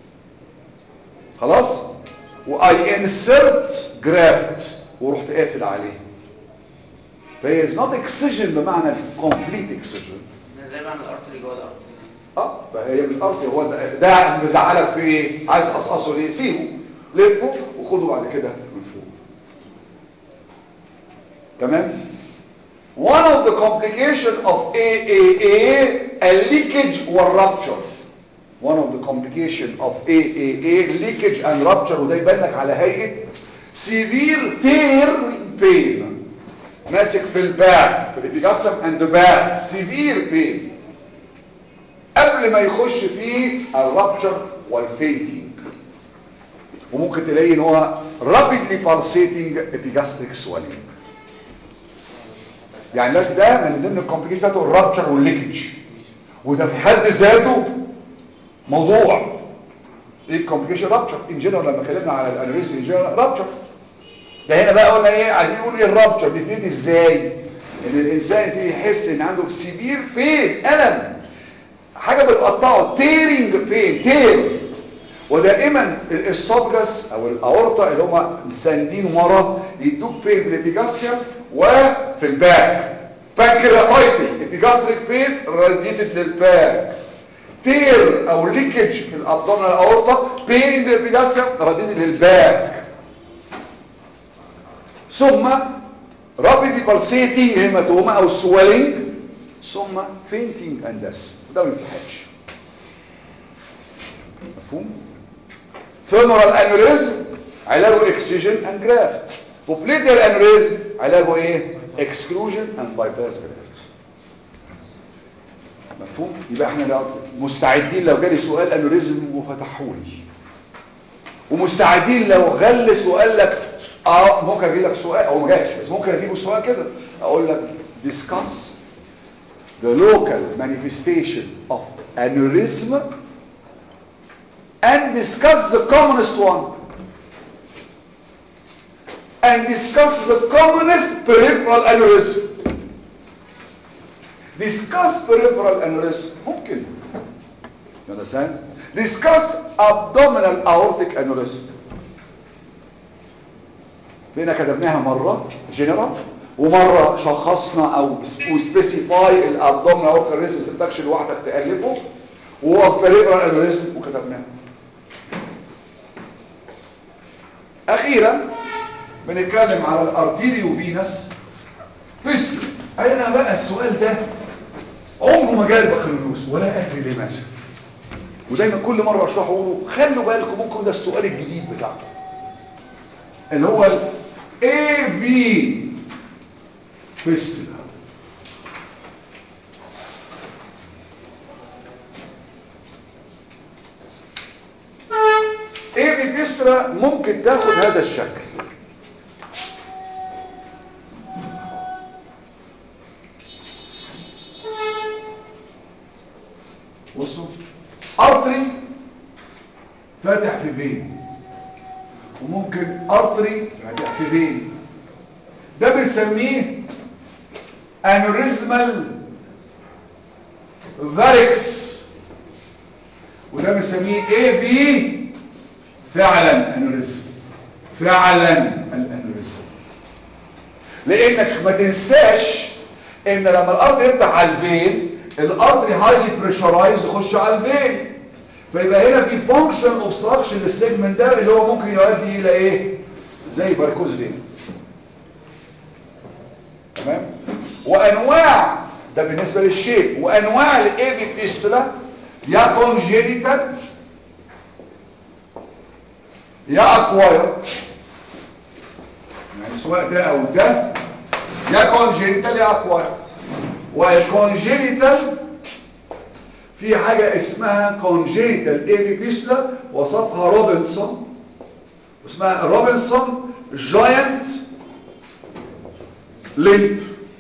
A: خلاص واي انسرت جرافت ورحت قافل عليه فهي از نوت اكسجن بمعنى الكومبليت اكسجن
D: زي بعمل ارتري جوه الارتري
A: اه فهي مش ارضي هو ده, ده مزعلك في ايه عايز اقصقصه ليه سيبه لفه وخده بعد كده من فوق تمام one of the complication of AAA a leakage or rupture one of the complication of AAA leakage and rupture وده يبان لك على هيئه severe tear pain ماسك في الباك في الابيجاستم اند باك سيفير بين قبل ما يخش فيه الرابتشر والفينتينج وممكن تلاقي ان هو رابيدلي بالسيتنج ابيجاستريك سوالينج يعني ده من ضمن الكومبليكيشن بتاعته الرابتشر والليكج وده في حد ذاته موضوع ايه الكومبليكيشن رابتشر ان جنرال لما اتكلمنا على الانوريزم ان جنرال رابتشر ده هنا بقى قلنا ايه عايزين نقول ايه الرابتشر دي بتبتدي ازاي ان الانسان يبتدي يحس ان عنده سيفير بين الم حاجه بتقطعه تيرنج بين تير ودائما الاسوفجس او الاورطه اللي هم ساندين ورا يدوك بين في الابيجاستريم وفي الباك بانكرياتايتس ابيجاستريك بين راديتد للباك تير او ليكج في الابدومينال اورطه بين الابيجاستريم راديتد للباك ثم rapid pulsating hematoma او swelling ثم fainting and death ده ما ينفعش مفهوم femoral aneurysm علاجه excision and graft popliteal aneurysm علاجه ايه exclusion and bypass graft مفهوم يبقى احنا لو مستعدين لو جالي سؤال انوريزم وفتحولي ومستعدين لو غلس وقال لك اه ممكن اجي لك سؤال او ما جاش بس ممكن اجيبه سؤال كده اقول لك discuss the local manifestation of aneurysm and discuss the commonest one and discuss the commonest peripheral aneurysm discuss peripheral aneurysm ممكن you understand discuss abdominal aortic aneurysm بقينا كتبناها مرة جنرال ومرة شخصنا او سبيسيفاي الابدومينال اورتيك انوريزم ما سبتكش لوحدك تألفه وهو peripheral aneurysm وكتبناه اخيرا بنتكلم على الارتيريو فينس فيستول انا بقى السؤال ده عمره ما جاء البكالوريوس ولا ادري لماذا ودايما كل مره اشرحه اقوله خلوا بالكم ممكن ده السؤال الجديد بتاعكم اللي هو ال AV فيستولا AV فيستولا ممكن تاخد هذا الشكل بصوا ارتري فاتح في فين وممكن ارتري فاتح في فين ده بنسميه انوريزمال فاريكس وده بنسميه اي في فعلا انوريزم فعلا الانوريزم لانك ما تنساش ان لما الارض يفتح على الفين الارض هايلي بريشرايز يخش على الفين فيبقى هنا في فانكشن اوبستراكشن للسيجمنت ده اللي هو ممكن يؤدي الى ايه زي باركوز فين تمام وانواع ده بالنسبه للشيب وانواع الاي بي فيستولا يا كونجينيتال يا اكواير يعني سواء ده او ده يا كونجينيتال يا اكواير والكونجينيتال في حاجة اسمها كونجينيتال اي بي فيستولا وصفها روبنسون اسمها روبنسون جاينت ليمب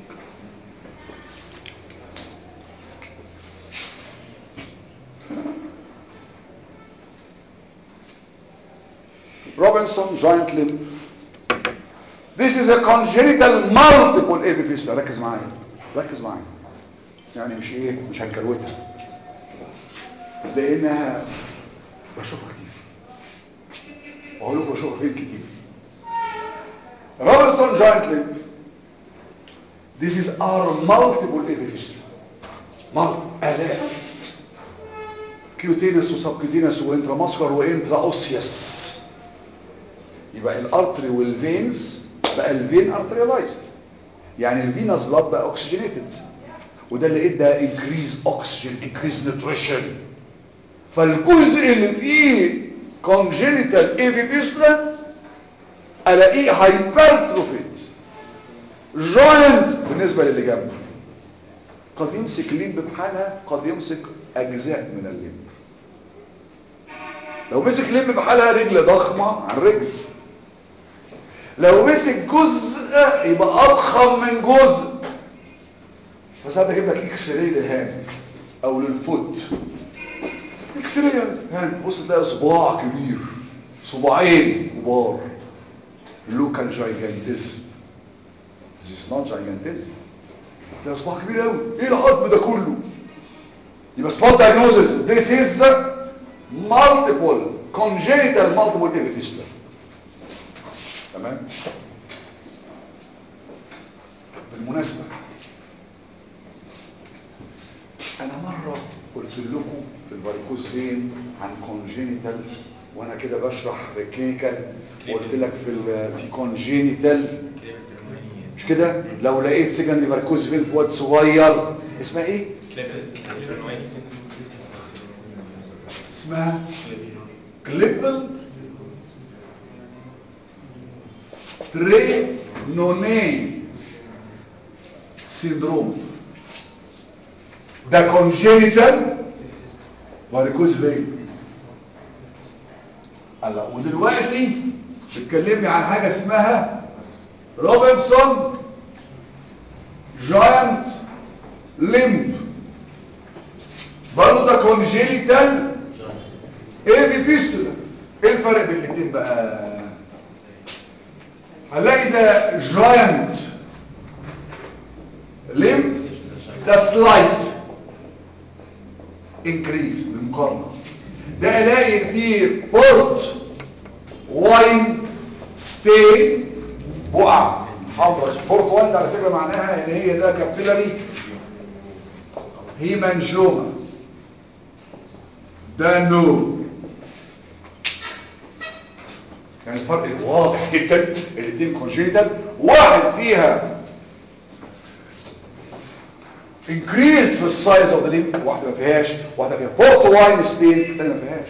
A: روبنسون جاينت ليمب This is a congenital multiple AV fistula ركز معايا ركز معايا يعني مش ايه مش هنكروتها لانها بشوفها كتير واقول لكم بشوفها فين كتير روبنسون جاينت ليمب This is our multiple AV fistula multiple آلاف كيوتينس وسبكيوتينس وانتراماسكر وانترا اوسيوس يبقى الارتري والفينز بقى الفين ارتريلايزد يعني الفينس بلاد بقى اوكسجينيتد وده اللي ادى انكريز اوكسجين انكريز نيوتريشن فالجزء اللي فيه كونجينيتال ايفي فيستولا الاقيه هايبرتروفيت جوينت بالنسبه للي جنبه قد يمسك ليمب بحالها قد يمسك اجزاء من الليمب لو مسك ليمب بحالها رجل ضخمه عن رجل لو مسك جزء يبقى اضخم من جزء فساعات اجيب لك اكس راي للهاند او للفوت اكس راي هاند بص تلاقي صباع كبير صباعين كبار لوكال جايجانتيزم This is not gigantism ده صباع كبير قوي ايه العظم ده كله يبقى spot diagnosis this is multiple congenital multiple epiphyseal تمام بالمناسبة انا مرة قلت لكم في الفاريكوز فين عن congenital وانا كده بشرح كلينيكال وقلت لك في ال في congenital مش كده لو لقيت سجن فاريكوز فين في واد صغير اسمها ايه اسمها كليبل ترينوني سيندروم ده كونجينيتال فاريكوز فين الله ودلوقتي بتكلمني عن حاجة اسمها روبنسون جاينت ليمب برضه ده كونجينيتال ايه في فيستولا ايه الفرق بين الاثنين بقى هنلاقي ده جاينت ليمب ده سلايت انكريس بالمقارنه ده الاقي فيه بورت واين ستين بقع حمراء بورت واين على فكره معناها ان هي ده كابيلاري هيمانجوما ده نو يعني الفرق واضح جدا الاثنين كونجيتال واحد فيها increase في السايز اوف ذا ليمب واحده ما فيهاش واحده فيها بورت واين ستين الثانيه ما فيهاش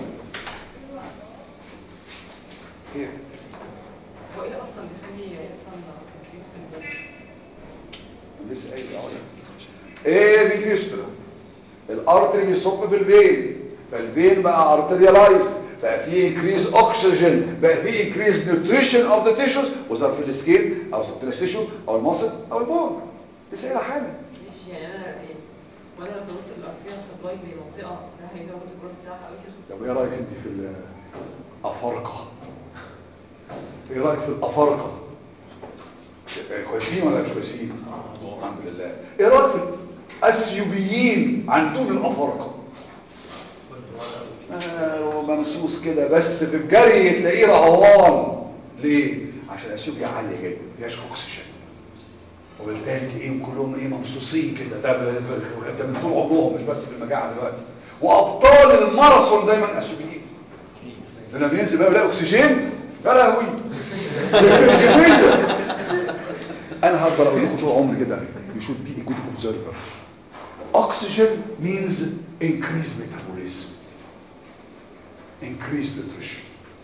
A: Here.
G: هو ايه اصلا بيخلي يحصل تكريس في البول
A: لسه قايل اهو ايه دي فيستولا الارتري بيصب في الفين فالفين بقى ارتريالايز بقى فيه انكريز اوكسجين بقى فيه انكريز نيوتريشن اوف ذا تيشوز وظهر في السكين او سبتنس تيشو او المصل او البون لسه قايله حاجه
G: ماشي يعني انا يعني وانا لو زودت الارتريال سبلاي لمنطقه ده هيزود الجروس بتاعها قوي كده
A: طب ايه رايك انت في الافارقه ايه رايك في الافارقه كويسين ولا مش كويسين الحمد لله ايه رايك في الاثيوبيين عندهم الافارقه آه ممسوس كده بس في الجري تلاقيه رهوان ليه عشان اثيوبيا عاليه جدا ما فيهاش اكسجين وبالتالي تلاقيهم كلهم ايه ممسوسين كده ده ب- ب- ده من طول عمرهم مش بس في المجاعه دلوقتي وابطال الماراثون دايما اثيوبيين لما بينزل بقى يلاقي اكسجين يا لهوي انا هقدر اقول لكم طول عمري كده you should be a good observer oxygen means increased metabolism increased nutrition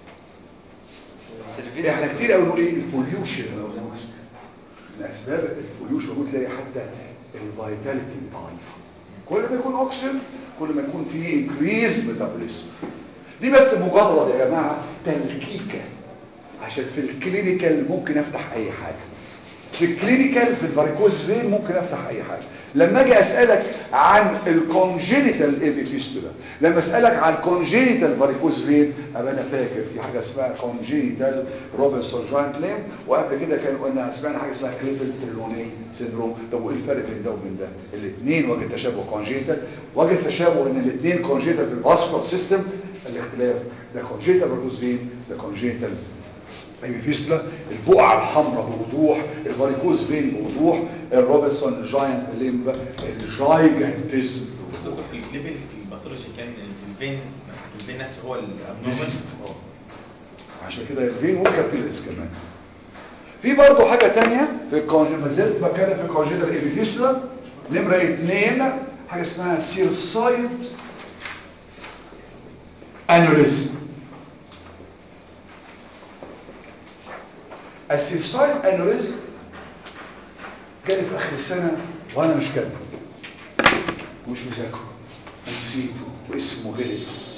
F: سيرفير
A: احنا كتير قوي نقول ايه البوليوشن موجود من اسباب البوليوشن موجود تلاقي حتى الفيتاليتي ضعيفه كل ما يكون اوكسجين كل ما يكون فيه انكريز ميتابوليزم دي بس مجرد يا جماعه تلكيكه عشان في الكلينيكال ممكن افتح اي حاجه في الكلينيكال في الفاريكوز فين ممكن افتح اي حاجه لما اجي اسالك عن الكونجينيتال ايفي فيستولا لما اسالك عن الكونجينيتال فاريكوز فين ابقى انا فاكر في حاجه اسمها كونجينيتال روبنسون جوينت ليم وقبل كده كان قلنا سمعنا حاجه اسمها كريفل تريلوني سيندروم طب وايه الفرق بين ده وبين ده الاثنين وجه تشابه كونجينيتال وجه تشابه ان الاثنين كونجينيتال في الفاسكولار سيستم الاختلاف ده كونجينيتال فاريكوز فين ده كونجينيتال اي فيستولا البقعه الحمراء بوضوح الفاريكوز فين بوضوح الروبنسون جاينت ليمب الجايجانتيزم
C: بالظبط في الليفل في الباثولوجي كان الفين الفين نفسه هو الابنورمال
A: ديزيست عشان كده الفين والكابيلز كمان في برضه حاجه تانية في الكونجي ما زلت بتكلم في الكونجيتال ايبيفيستولا نمره اثنين حاجه اسمها سيرسايد انوريزم السيرسايد انوريزم جالي في اخر السنه وانا مش كاتبه ومش مذاكره ونسيته واسمه غلس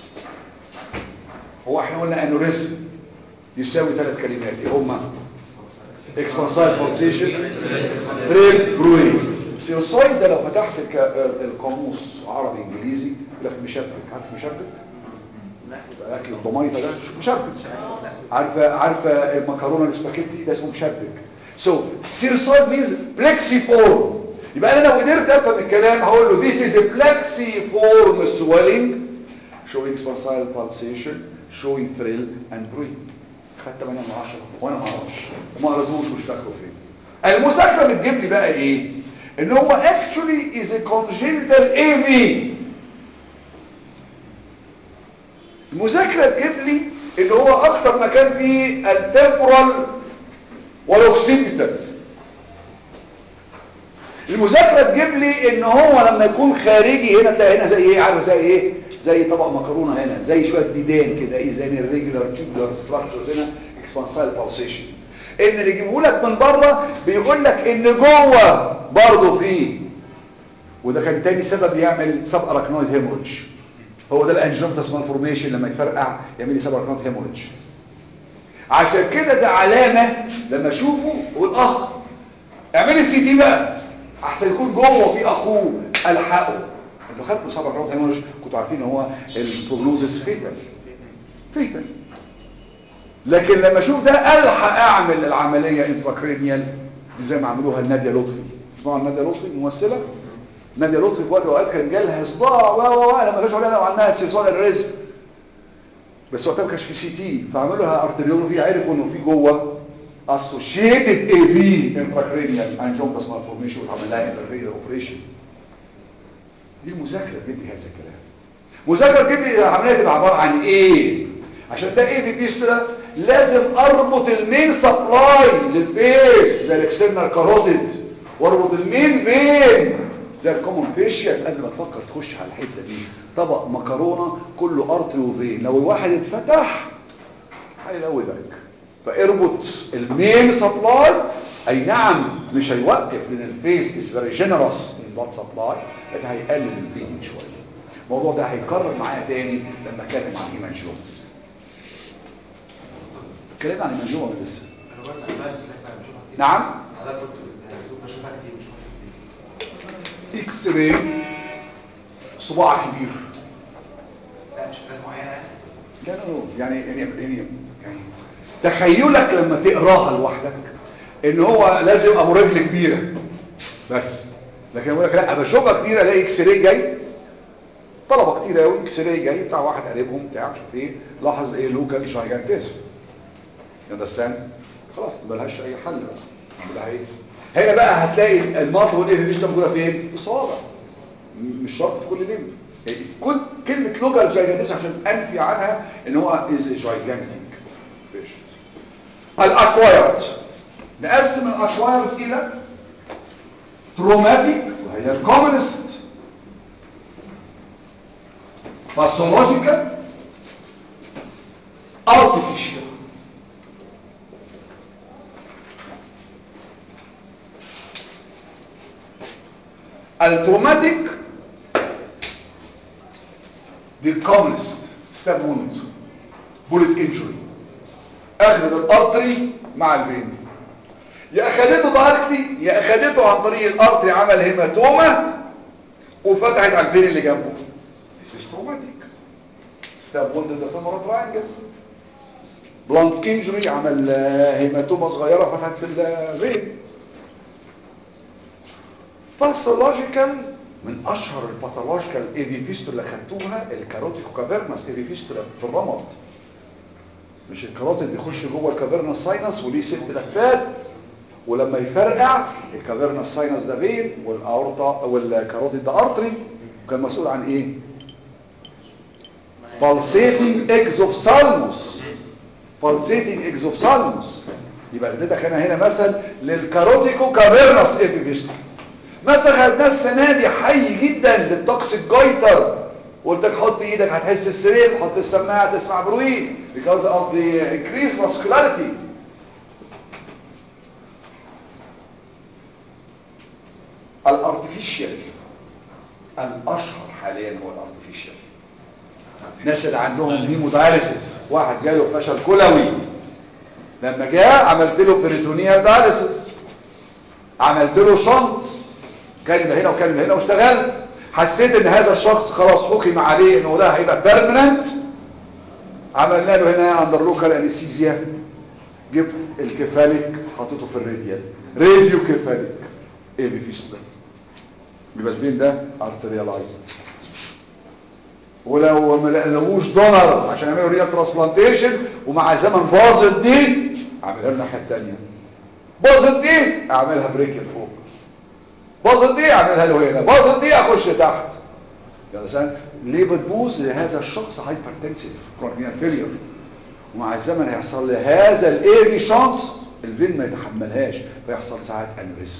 A: هو احنا قلنا انوريزم يساوي ثلاث كلمات ايه هما اكسبانسايد بولسيشن بريك بروين سيرسايد ده لو فتحت الك- القاموس عربي انجليزي يقول لك مشبك عارف مشبك اكل الضميطه ده مشبك عارفه عارفه المكرونه الاسباجيتي ده اسمه مشبك سو سيرسايد مينز بلكسيفورم يبقى انا لو قدرت افهم الكلام هقول له this is a plexiform swelling showing expansile pulsation showing thrill and breathing خدت 8 من 10 وانا ما اعرفش ما قريتوش مش فاكره فين المذاكره بتجيب لي بقى ايه ان هو actually is a congenital AV المذاكره تجيب لي ان هو اكتر مكان فيه التمبورال والاوكسيبيتال المذاكره تجيب لي ان هو لما يكون خارجي هنا تلاقي هنا زي ايه عارف زي ايه زي طبق مكرونه هنا زي شويه ديدان كده ايه زي الريجولار تيوبولار ستراكشرز هنا اكسبانسايل بالسيشن ان اللي يجيبه لك من بره بيقول لك ان جوه برضه فيه وده كان تاني سبب يعمل سب اراكنويد هيموريدج هو ده الانجيومتاس مالفورميشن لما يفرقع يعمل لي سب اراكنويد هيموريدج عشان كده ده علامة لما اشوفه اقول اه اعملي السي تي بقى احسن يكون جوه في اخوه الحقه انتوا خدتوا سبع راوند هيموريج كنتوا عارفين ان هو البروجنوزس فيتال فيتال لكن لما اشوف ده الحق اعمل العمليه انتراكرينيال زي ما عملوها لناديه لطفي تسمعوا عن ناديه لطفي الممثله ناديه لطفي في وقت من الاوقات كان جالها صداع و و و لما جاش عليها وعندها استئصال الرزق بس وقتها ما كانش في سي تي فعملوا لها ارتريولوجي عرفوا انه في جوه اسوشيتد اي في انتراكرينيال انجيومتاس مالفورميشن واتعمل لها انتراكرينيال اوبريشن دي المذاكره تجيب لي هذا الكلام مذاكره تجيب لي العمليه تبقى عباره عن ايه عشان ده ايه في بيستولا لازم اربط المين سبلاي للفيس زي الاكسترنال كاروتيد واربط المين فين زي الكومون فيشيال قبل ما تفكر تخش على الحته دي طبق مكرونه كله ارتري وفين لو الواحد اتفتح هيلودك فاربط المين سبلاي اي نعم مش هيوقف لان الفيس از فيري جينيروس ان بلاد سبلاي لكن هيقلل البليدنج شويه الموضوع ده هيتكرر معايا تاني لما اتكلم عن هيمانجيومز اتكلمنا عن هيمانجيوما ولا لسه
I: انا برضه انا بقى بشوفها كتير
A: نعم
I: انا برضه بشوفها كتير بشوفها كتير
A: اكس راي صباع كبير
I: لا مش ناس معينه يعني
A: لا لا لا يعني يعني يعني يعني تخيلك لما تقراها لوحدك ان هو لازم ابو رجل كبيره بس لكن يقول لك لا بشوفها كتير الاقي اكس راي جاي طلبه كتير قوي اكس راي جاي بتاع واحد قريبهم بتاع مش عارف ايه لاحظ ايه لوكال جايجانتيزم اندرستاند خلاص ملهاش اي حل بقى ده ايه هنا بقى هتلاقي المارك والايفيشن موجوده فين في الصوابع م- مش شرط في كل لمب يعني كل كلمه لوكال جايجانتيزم عشان انفي عنها ان هو از جايجانتيك الاكوايرد نقسم الاكوايرد الى تروماتيك وهي الكومنست باثولوجيكال artificial التروماتيك دي الكومنست ستاب ووند بوليت انجري اخذت الارتري مع الفين يا اخدته دايركتلي يا اخدته عن طريق الارتري عمل هيماتوما وفتحت على الفين اللي جنبه This is traumatic ستاب ووند ده فيمورال تراينجل بلانت انجري عمل آه، هيماتوما صغيره فتحت في الفين باثولوجيكال من اشهر الباثولوجيكال ايفي فيستولا اللي خدتوها الكاروتيكو كافيرنس ايفي فيستولا في الرمد مش الكاروتيد بيخش جوه الكافيرنس ساينس وليه ست لفات ولما يفرقع الكافيرنس ساينس ده فين والاورطه والكاروتيد ده ارتري وكان مسؤول عن ايه pulsating exophthalmos pulsating exophthalmos يبقى اديتك انا هنا مثل للكاروتيكو كافيرنس ايبيفيستولا مثلا خدناه السنه دي حي جدا للتوكسيك جايتر قلت لك حط ايدك هتحس السرير حط السماعه تسمع بروين because of the increased muscularity الارتفيشال الاشهر حاليا هو الارتفيشال الناس اللي عندهم هيمودايليسيس واحد جاله فشل كلوي لما جاء عملت له بريتونيال دايليسيس عملت له شنط كلمه هنا وكلمه هنا واشتغلت حسيت ان هذا الشخص خلاص حكم عليه انه ده هيبقى بيرمننت عملنا له هنا اندر لوكال انستيزيا جبت الكفاليك حطيته في الراديال راديو كفاليك ايه بيفيستولا يبقى الفين ده ارتريالايزد ولو ما لقلوش دونر عشان يعملوا ريال ترانسبلانتيشن ومع زمن باظت دي اعملها له الناحيه الثانيه باظت دي اعملها بريكل فوق باظت دي اعملها له هنا باظت دي اخش تحت يعني مثلا ليه بتبوظ لهذا الشخص هايبرتنسيف كرونيال فيلير ومع الزمن هيحصل لهذا الايري شانس الفين ما يتحملهاش فيحصل ساعات انوريزم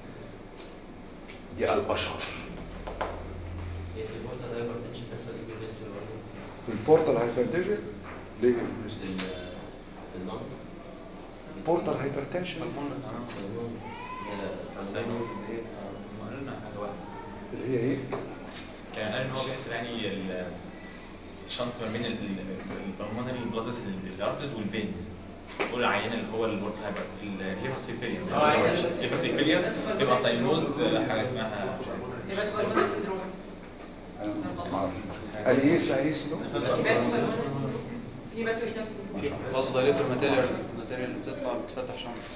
A: دي الاشهر
H: في البورتال هايبرتنشن بيحصل ايه بالنسبه للراجل
A: في البورتال هايبرتنشن ليه
H: في ال- في النمط
A: بورتال هايبرتنشن
C: الساينوز دي آه، قالوا لنا حاجه واحده
A: اللي هي ايه
C: كان قال ان هو بيحصل يعني ال- الشنط ما بين البلمونري بلادس الارتز والفينز قول العيان اللي هو البورت هايبر الليفرسيبيليا
D: اه، عيان
C: الليفرسيبيليا يبقى ساينوز حاجه اسمها مش عارف.
G: يبقى تبقى المدى سندروم
A: قال ايه اسمها ايه اسمه
G: يبقى تبقى المدى سندروم في باتو ايدا سندروم
F: باز دايليتور ماتيريال الماتيريال اللي بتطلع بتفتح شمس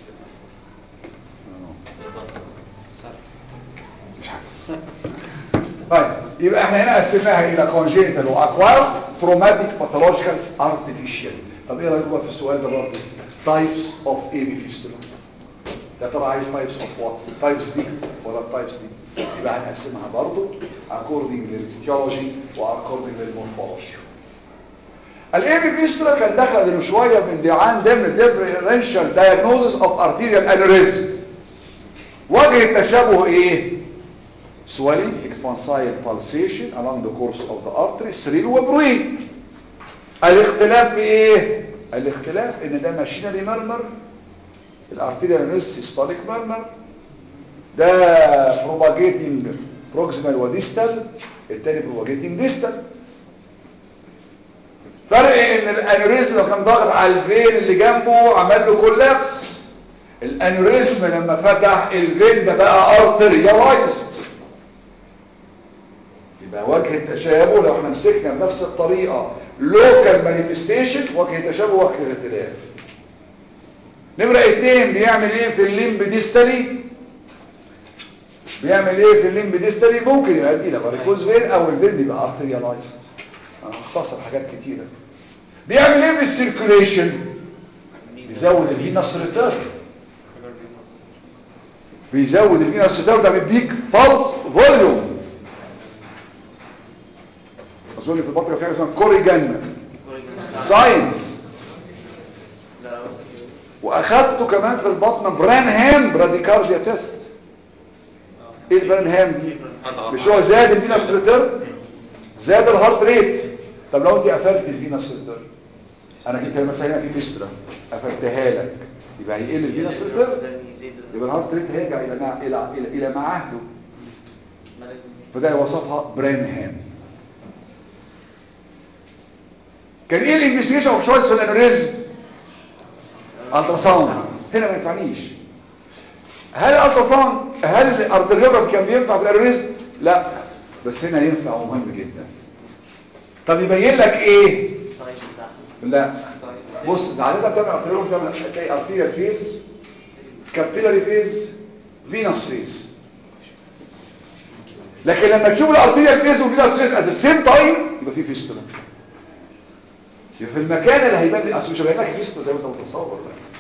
A: طيب يبقى احنا هنا قسمناها الى كونجينيتال واكوار تروماتيك باثولوجيكال ارتفيشال طب ايه رايكم بقى في السؤال ده برضه تايبس اوف اي بي فيستولا يا ترى عايز تايبس اوف وات التايبس دي ولا التايبس دي يبقى هنقسمها برضه اكوردنج للفيتيولوجي واكوردنج للمورفولوجي الاي بي فيستولا كان داخله من شويه من ديعان ضمن ديفرنشال دايجنوزس اوف ارتيريال انوريزم وجه التشابه ايه swelling expansile pulsation along the course of the artery سرير وبروين الاختلاف في ايه الاختلاف ان ده ماشينري مرمر الارتيريال نس سيستوليك مرمر ده propagating proximal وديستال التاني propagating distal فرق ان الانوريزم لو كان ضاغط على الفين اللي جنبه عمل له كولابس الانوريزم لما فتح الفين ده بقى ارتريالايزد يبقى وجه التشابه لو احنا مسكنا بنفس الطريقه لوكال مانيفستيشن وجه تشابه وجه اختلاف نمرة اتنين بيعمل ايه في الليمب ديستالي بيعمل ايه في الليمب ديستالي ممكن يؤدي الى باريكوز فين او الفين يبقى ارتريالايزد انا هختصر حاجات كتيره بيعمل ايه في السيركوليشن بيزود الفينس ريتيرن بيزود الفينس ريتيرن ده بيديك بالس فوليوم اظن في البطن في حاجه اسمها كوريجان ساين واخدته كمان في البطن برانهام براديكارديا تيست ايه البرانهام دي مش هو زاد الفينس ريتيرن زاد الهارت ريت طب لو انت قفلت الفينس ريتيرن انا كنت مثلا هنا في فيسترا قفلتها لك يبقى هيقل الفينس ريتيرن يبقى الهارت ريت هيرجع الى مع... الى الى, إلى ما عهده فده وصفها برانهام كان ايه الانفستيجيشن اوف شويس في الانوريزم الترا ساوند هنا ما ينفعنيش هل الالترا ساوند هل الارتريوجراف كان بينفع في الانوريزم لا بس هنا ينفع ومهم جدا طب يبين لك ايه لا بص ده عاده بتعمل ارتريوجراف تعمل تلاقي ارتيريال فيز كابيلاري فيز فينس فيز لكن لما تشوف الارتيريال فيز والفينس فيز ات ذا سيم تايم يبقى في فيستولا يبقى في المكان اللي هيبان لي اصل مش هيبان لك فيستولا زي ما انت متصور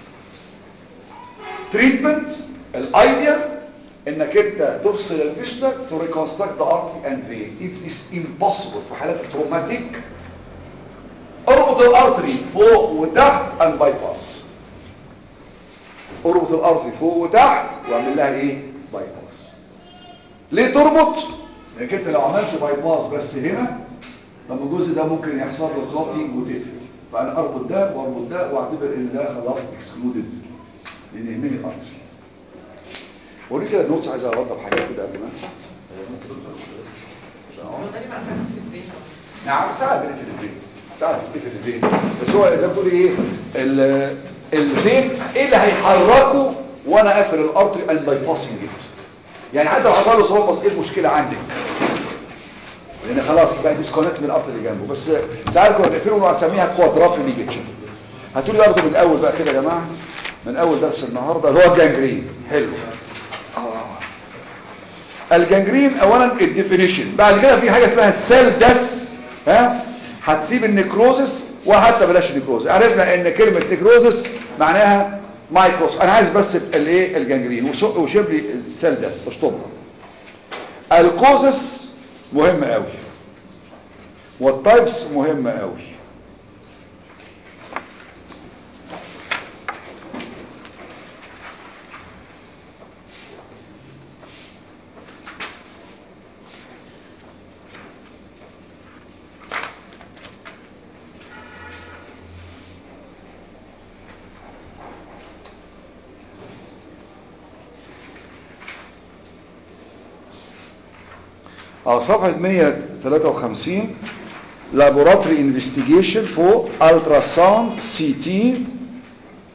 A: تريتمنت الايديال انك انت تفصل الفيستولا تو ريكونستراكت ذا ارتري اند فين if this impossible في حالات التروماتيك اربط الارتري فوق وتحت اند باي باس اربط الارتري فوق وتحت واعمل لها ايه باي باس ليه تربط لانك انت لو عملت باي باس بس هنا لما الجزء ده ممكن يحصل له كلوتينج وتقفل فانا اربط ده واربط ده واعتبر ان ده خلاص اكسكلودد لان يهمني الارتري وري كده النوتس عايز اوضح حاجات كده قبل ما انسى
G: تقريبا فاكس في البيت
A: نعم ساعات بنقفل الفين ساعات بنقفل الفين بس هو زي ما بتقول ايه ال- الفين ايه اللي هيحركه وانا قافل الارتري اند باي باسنج ات يعني حتى لو حصل له صوت ايه المشكله عندك لان خلاص بقى ديسكونكت من الارتري اللي جنبه بس ساعات كنا بنقفله ونسميها كوادرابل ليجيتشن هاتوا لي برضه من الاول بقى كده يا جماعه من اول درس النهارده اللي هو الجانجرين حلو آه. الجانجرين اولا الديفينيشن بعد كده في حاجه اسمها السيل دس ها هتسيب النيكروزس وحتى بلاش النيكروز عرفنا ان كلمه نيكروزس معناها مايكروس انا عايز بس الايه الجانجرين وش- وشوف لي السيل دس اشطبها الكوزس مهم قوي والتايبس مهمه قوي اه صفحة 153 laboratory investigation for ultrasound CT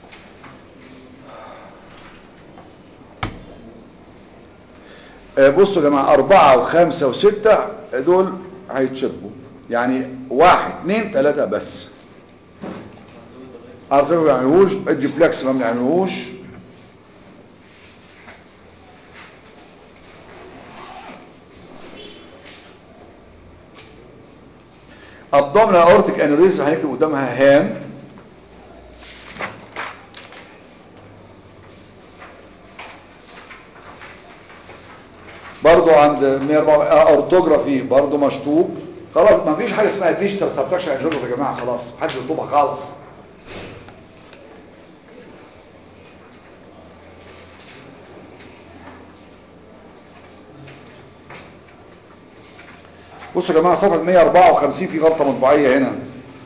A: آه، بصوا يا جماعة أربعة وخمسة وستة دول هيتشطبوا يعني واحد اتنين تلاتة بس أرتبوا ما يعملوش الديبلكس ما بنعملوش abdominal aortic aneurysm هنكتب قدامها هام برضو عند 104 اورتوجرافي برضو مشطوب خلاص ما فيش حاجه اسمها ديجيتال سبتراكشن انجيوجرافي يا جماعه خلاص محدش يطلبها خالص بصوا يا جماعه صفحه 154 في غلطه مطبعيه هنا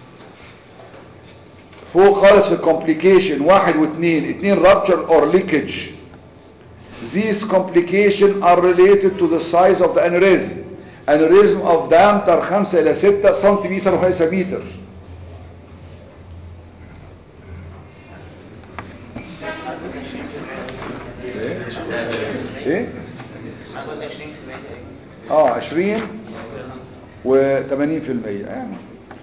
A: فوق خالص في الكومبليكيشن واحد واثنين اثنين رابتشر اور ليكج These complications are related to the size of the aneurysm. Aneurysm of diameter 5 إلى 6 سنتيمتر وليس متر. ايه؟
D: هاخد 20%
A: اه 20 و 80% يعني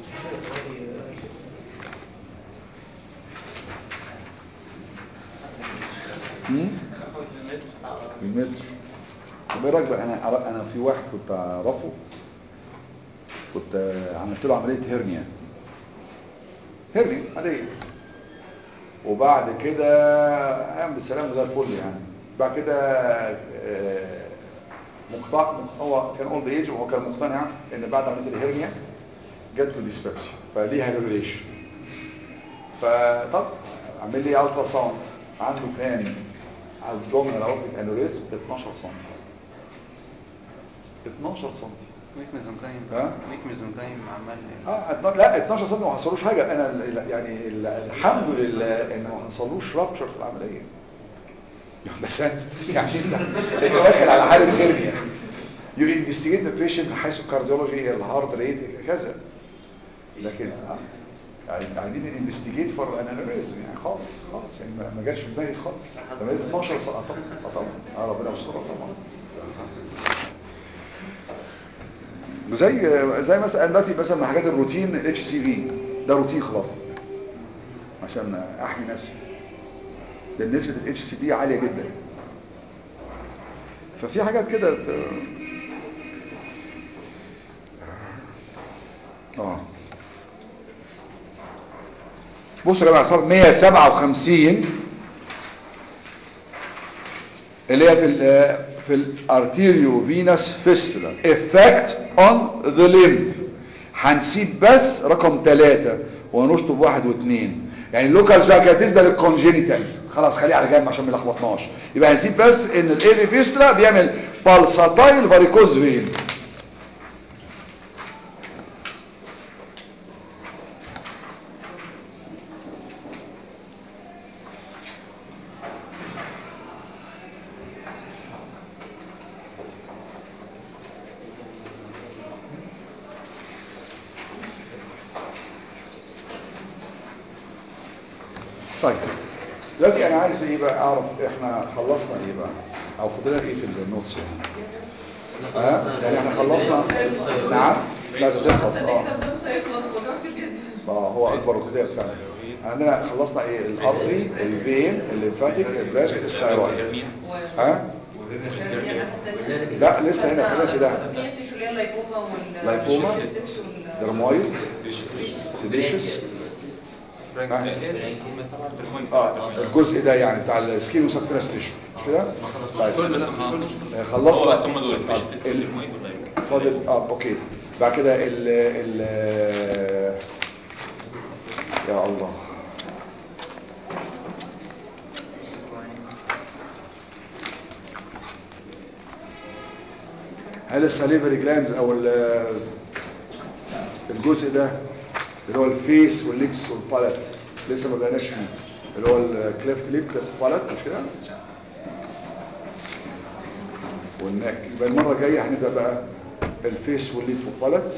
A: هم؟ المتر طب ايه رايك بقى انا انا في واحد كنت اعرفه كنت عملت له عمليه هرنيا هرنيا عاديه وبعد كده قام بالسلامه زي الفل يعني بعد كده آه، مقطع مقطع- هو كان اولد ايج وهو كان مقتنع ان بعد عمليه الهرنيا جات له ديسبكسيا فليها ريليشن فطب عمل لي الترا ساوند عنده كان abdominal aortic aneurysm 12 سم 12 سم
F: ويك ميزنكايم
A: ها؟
F: ويك ميزنكايم عمال
A: اه اتنا- لا 12 سم ما حصلوش حاجه انا ال- ال- يعني ال- الحمد لله ان ما حصلوش رابتشر في العمليه يعني بس أنت- يعني انت انت داخل على حاله هرنيا يو انفستيجيت ذا بيشنت حيث الكارديولوجي الهارت ريت كذا لكن آه، يعني قاعدين انفستيجيت فور اناليزم يعني خالص خالص يعني ما- ما جاش في دماغي خالص ده لازم 12 سنه طبعا آه طبعا اه ربنا يسترها طبعا زي زي مثلا دلوقتي مثلا من حاجات الروتين الاتش سي في ده روتين خلاص عشان احمي نفسي لان نسبه الاتش سي في عاليه جدا ففي حاجات كده ت- اه بصوا يا جماعه صار 157 اللي هي في ال في الارتيريو فينس فيستولا افكت اون ذا ليمب هنسيب بس رقم ثلاثة ونشطب واحد واثنين يعني اللوكال جاكاتيز ده للكونجينيتال خلاص خليه على جنب عشان ما يلخبطناش يبقى هنسيب بس ان الايفي فيستولا بيعمل بالساتايل فاريكوز فين طيب دلوقتي انا عايز ايه بقى اعرف احنا خلصنا ايه بقى او فضلنا ايه في النوتس يعني ها يعني احنا خلصنا نعم لازم تخلص اه
G: احنا ده مش هيخلص موضوع كتير جدا
A: اه هو اكبر كتاب فعلا عندنا خلصنا ايه الارتري الفين الليمفاتيك البريست الثايرويد ها لا لسه هنا خلينا في ده
G: في اسمه اللي هي اللايبوما وال
A: لايفوما
G: والسيست وال-
A: درمويد سيديشس اه الجزء ده يعني بتاع السكين وسكتنس تيشو مش كده طيب
C: كل لا
A: آه،
C: هو بس
A: خلصنا
C: هم دول
A: آه،
C: الفيش
A: ال-
C: المويد واللايف
A: فاضل اه اوكي بعد كده ال ال يا الله هل السليفري جلاندز او ال- الجزء ده اللي هو الفيس والليبس والبالات لسه ما بدأناش فيه اللي هو الكليفت ليب كليفت بالات مش كده والنك يبقى المره الجايه هنبدا بقى الفيس والليب والبالات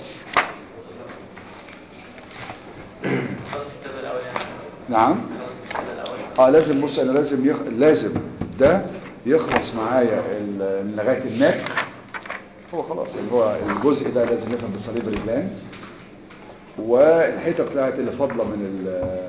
D: خلص الكتاب الاول يعني
A: نعم
D: خلص الكتاب الاول
A: اه لازم بص انا لازم يخ... لازم ده يخلص معايا ال- لغايه النك هو خلاص يعني هو الجزء ده لازم يفهم بالسليبري جلاندز والحته بتاعت اللي فاضله من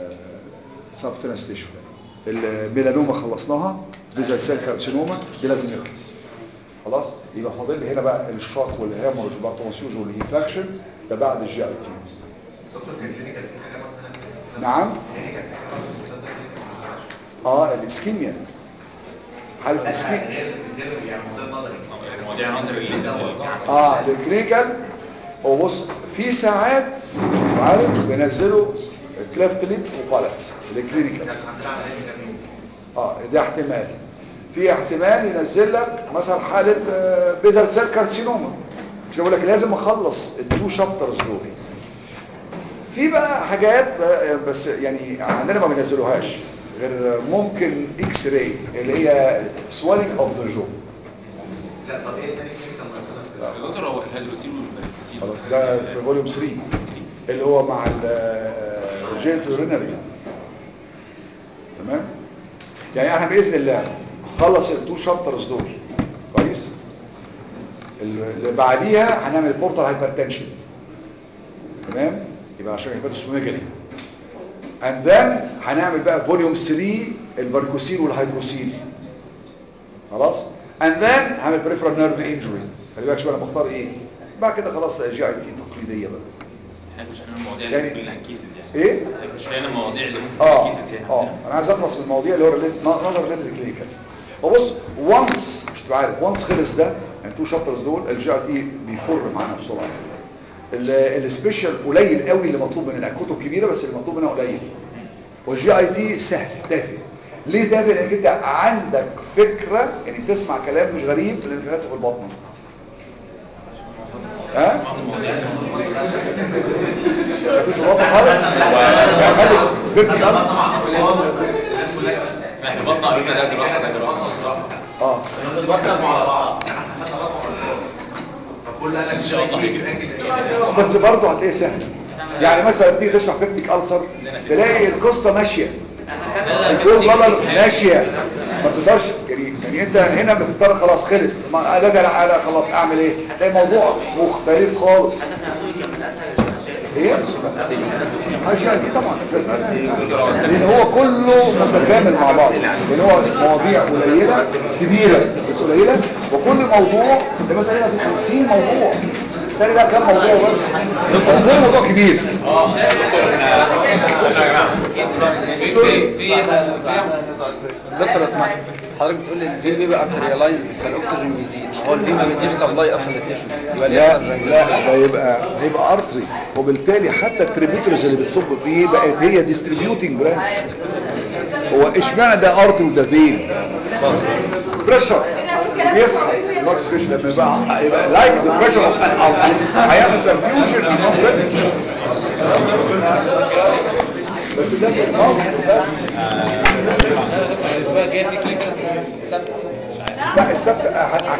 A: السبتنس تيشو الميلانوما خلصناها فيزال سيل كارسينوما دي لازم يخلص خلاص يبقى فاضل لي هنا بقى الشوك والهيموريج بقى تونسيوز والانفكشن ده بعد الجي اي تي
I: دكتور كان كلينيكال في حاجه مثلا
A: نعم
I: كلينيكال في حاجه مثلا تصدق كلينيكال
A: اه الاسكيميا حاله
I: لا
A: الاسكيميا
I: غير غير يعني موضوع نظري
C: مواضيع نظر اللي
A: اه للكلينيكال هو بص في ساعات مش عارف بينزلوا كليفت ليب وبالت للكلينيكال
I: كان عندنا عمليه كام يوم
A: اه ده احتمال في احتمال ينزل لك مثلا حاله آه، بيزل سيل كارسينوما مش بقول لك لازم اخلص التو شابترز دول في بقى حاجات آه، بس يعني عندنا ما بينزلوهاش غير ممكن اكس راي اللي هي سوالينج اوف ذا جو
I: لا طب ايه تاني كلينيكال مثلا
C: يا دكتور هو الهيدروسيل والباريكوسيل
A: خلاص ده في فوليوم 3 اللي هو مع الجينيتورينري تمام يعني احنا باذن الله هنخلص التو شابترز دول كويس اللي بعديها هنعمل بورتال هايبرتنشن تمام يبقى عشان هيباتوسوميجالي اند ذن هنعمل بقى فوليوم 3 الباركوسيل والهيدروسيل خلاص اند ذن هعمل بريفرال نيرف انجري خلي بالك شويه انا بختار ايه بعد كده خلاص جي اي تي تقليديه بقى
C: احنا مش هنعمل المواضيع اللي
A: يعني-
C: ممكن لها كيسز يعني
A: ايه
C: احنا مش هنعمل المواضيع اللي ممكن
A: اه
C: لها كيسز يعني
A: اه انا عايز اخلص من المواضيع اللي هو ريليتد نظر ريليتد كلينيكال وبص وانس مش تبقى عارف وانس خلص ده التو شابترز دول الجي اي تي بيفر معانا بسرعه ال- السبيشال قليل قوي اللي مطلوب من الكتب كبيره بس اللي مطلوب منها قليل والجي اي تي سهل تافه ليه تافه لانك انت عندك فكره يعني بتسمع كلام مش غريب لان فاته في البطن ها مفيش في البطن خالص خلي فكرة خالص
I: الناس كلها
C: ما احنا بطننا قالوا لنا ده جراحه ده جراحه
A: اه
I: بنتبطل على بعض يعني احنا خدنا رقم طب كل قال لك
C: ان شاء الله
I: يجي الاجل
A: بس برضه هتلاقيه سهل يعني مثلا تيجي تشرح بيبتيك ألسر تلاقي القصة ماشية الكول بلر ماشية ما تقدرش يعني, يعني انت هنا بتضطر خلاص خلص ما لا لا لا لا خلاص اعمل ايه تلاقي موضوع مختلف خالص ايه حاجة دي طبعا لان هو كله متكامل مع بعض لان هو مواضيع قليلة كبيرة بس قليلة وكل موضوع ده مثلا هنا في 50 موضوع تاني لا كام موضوع بس وكل موضوع كبير
C: اه دكتور احنا احنا يا جماعه في في
F: دكتور اسمع حضرتك بتقول لي الفين بيبقى ارتريالايز فالاكسجين بيزيد هو الفين ما بيديش سبلاي اصلا للتيشوز يبقى ليه
A: لا
F: يحصل
A: لا ده يبقى هيبقى ارتري وبالتالي حتى التريبيوترز اللي بتصب فيه بقت هي ديستريبيوتنج برانش هو اشمعنى ده ارتري وده فين بريشر يسحب البلاد بريشر لما يبقى يبقى لايك ذا بريشر اوف ان ارتري هيعمل برفيوجن بس ده في الموت بس لا السبت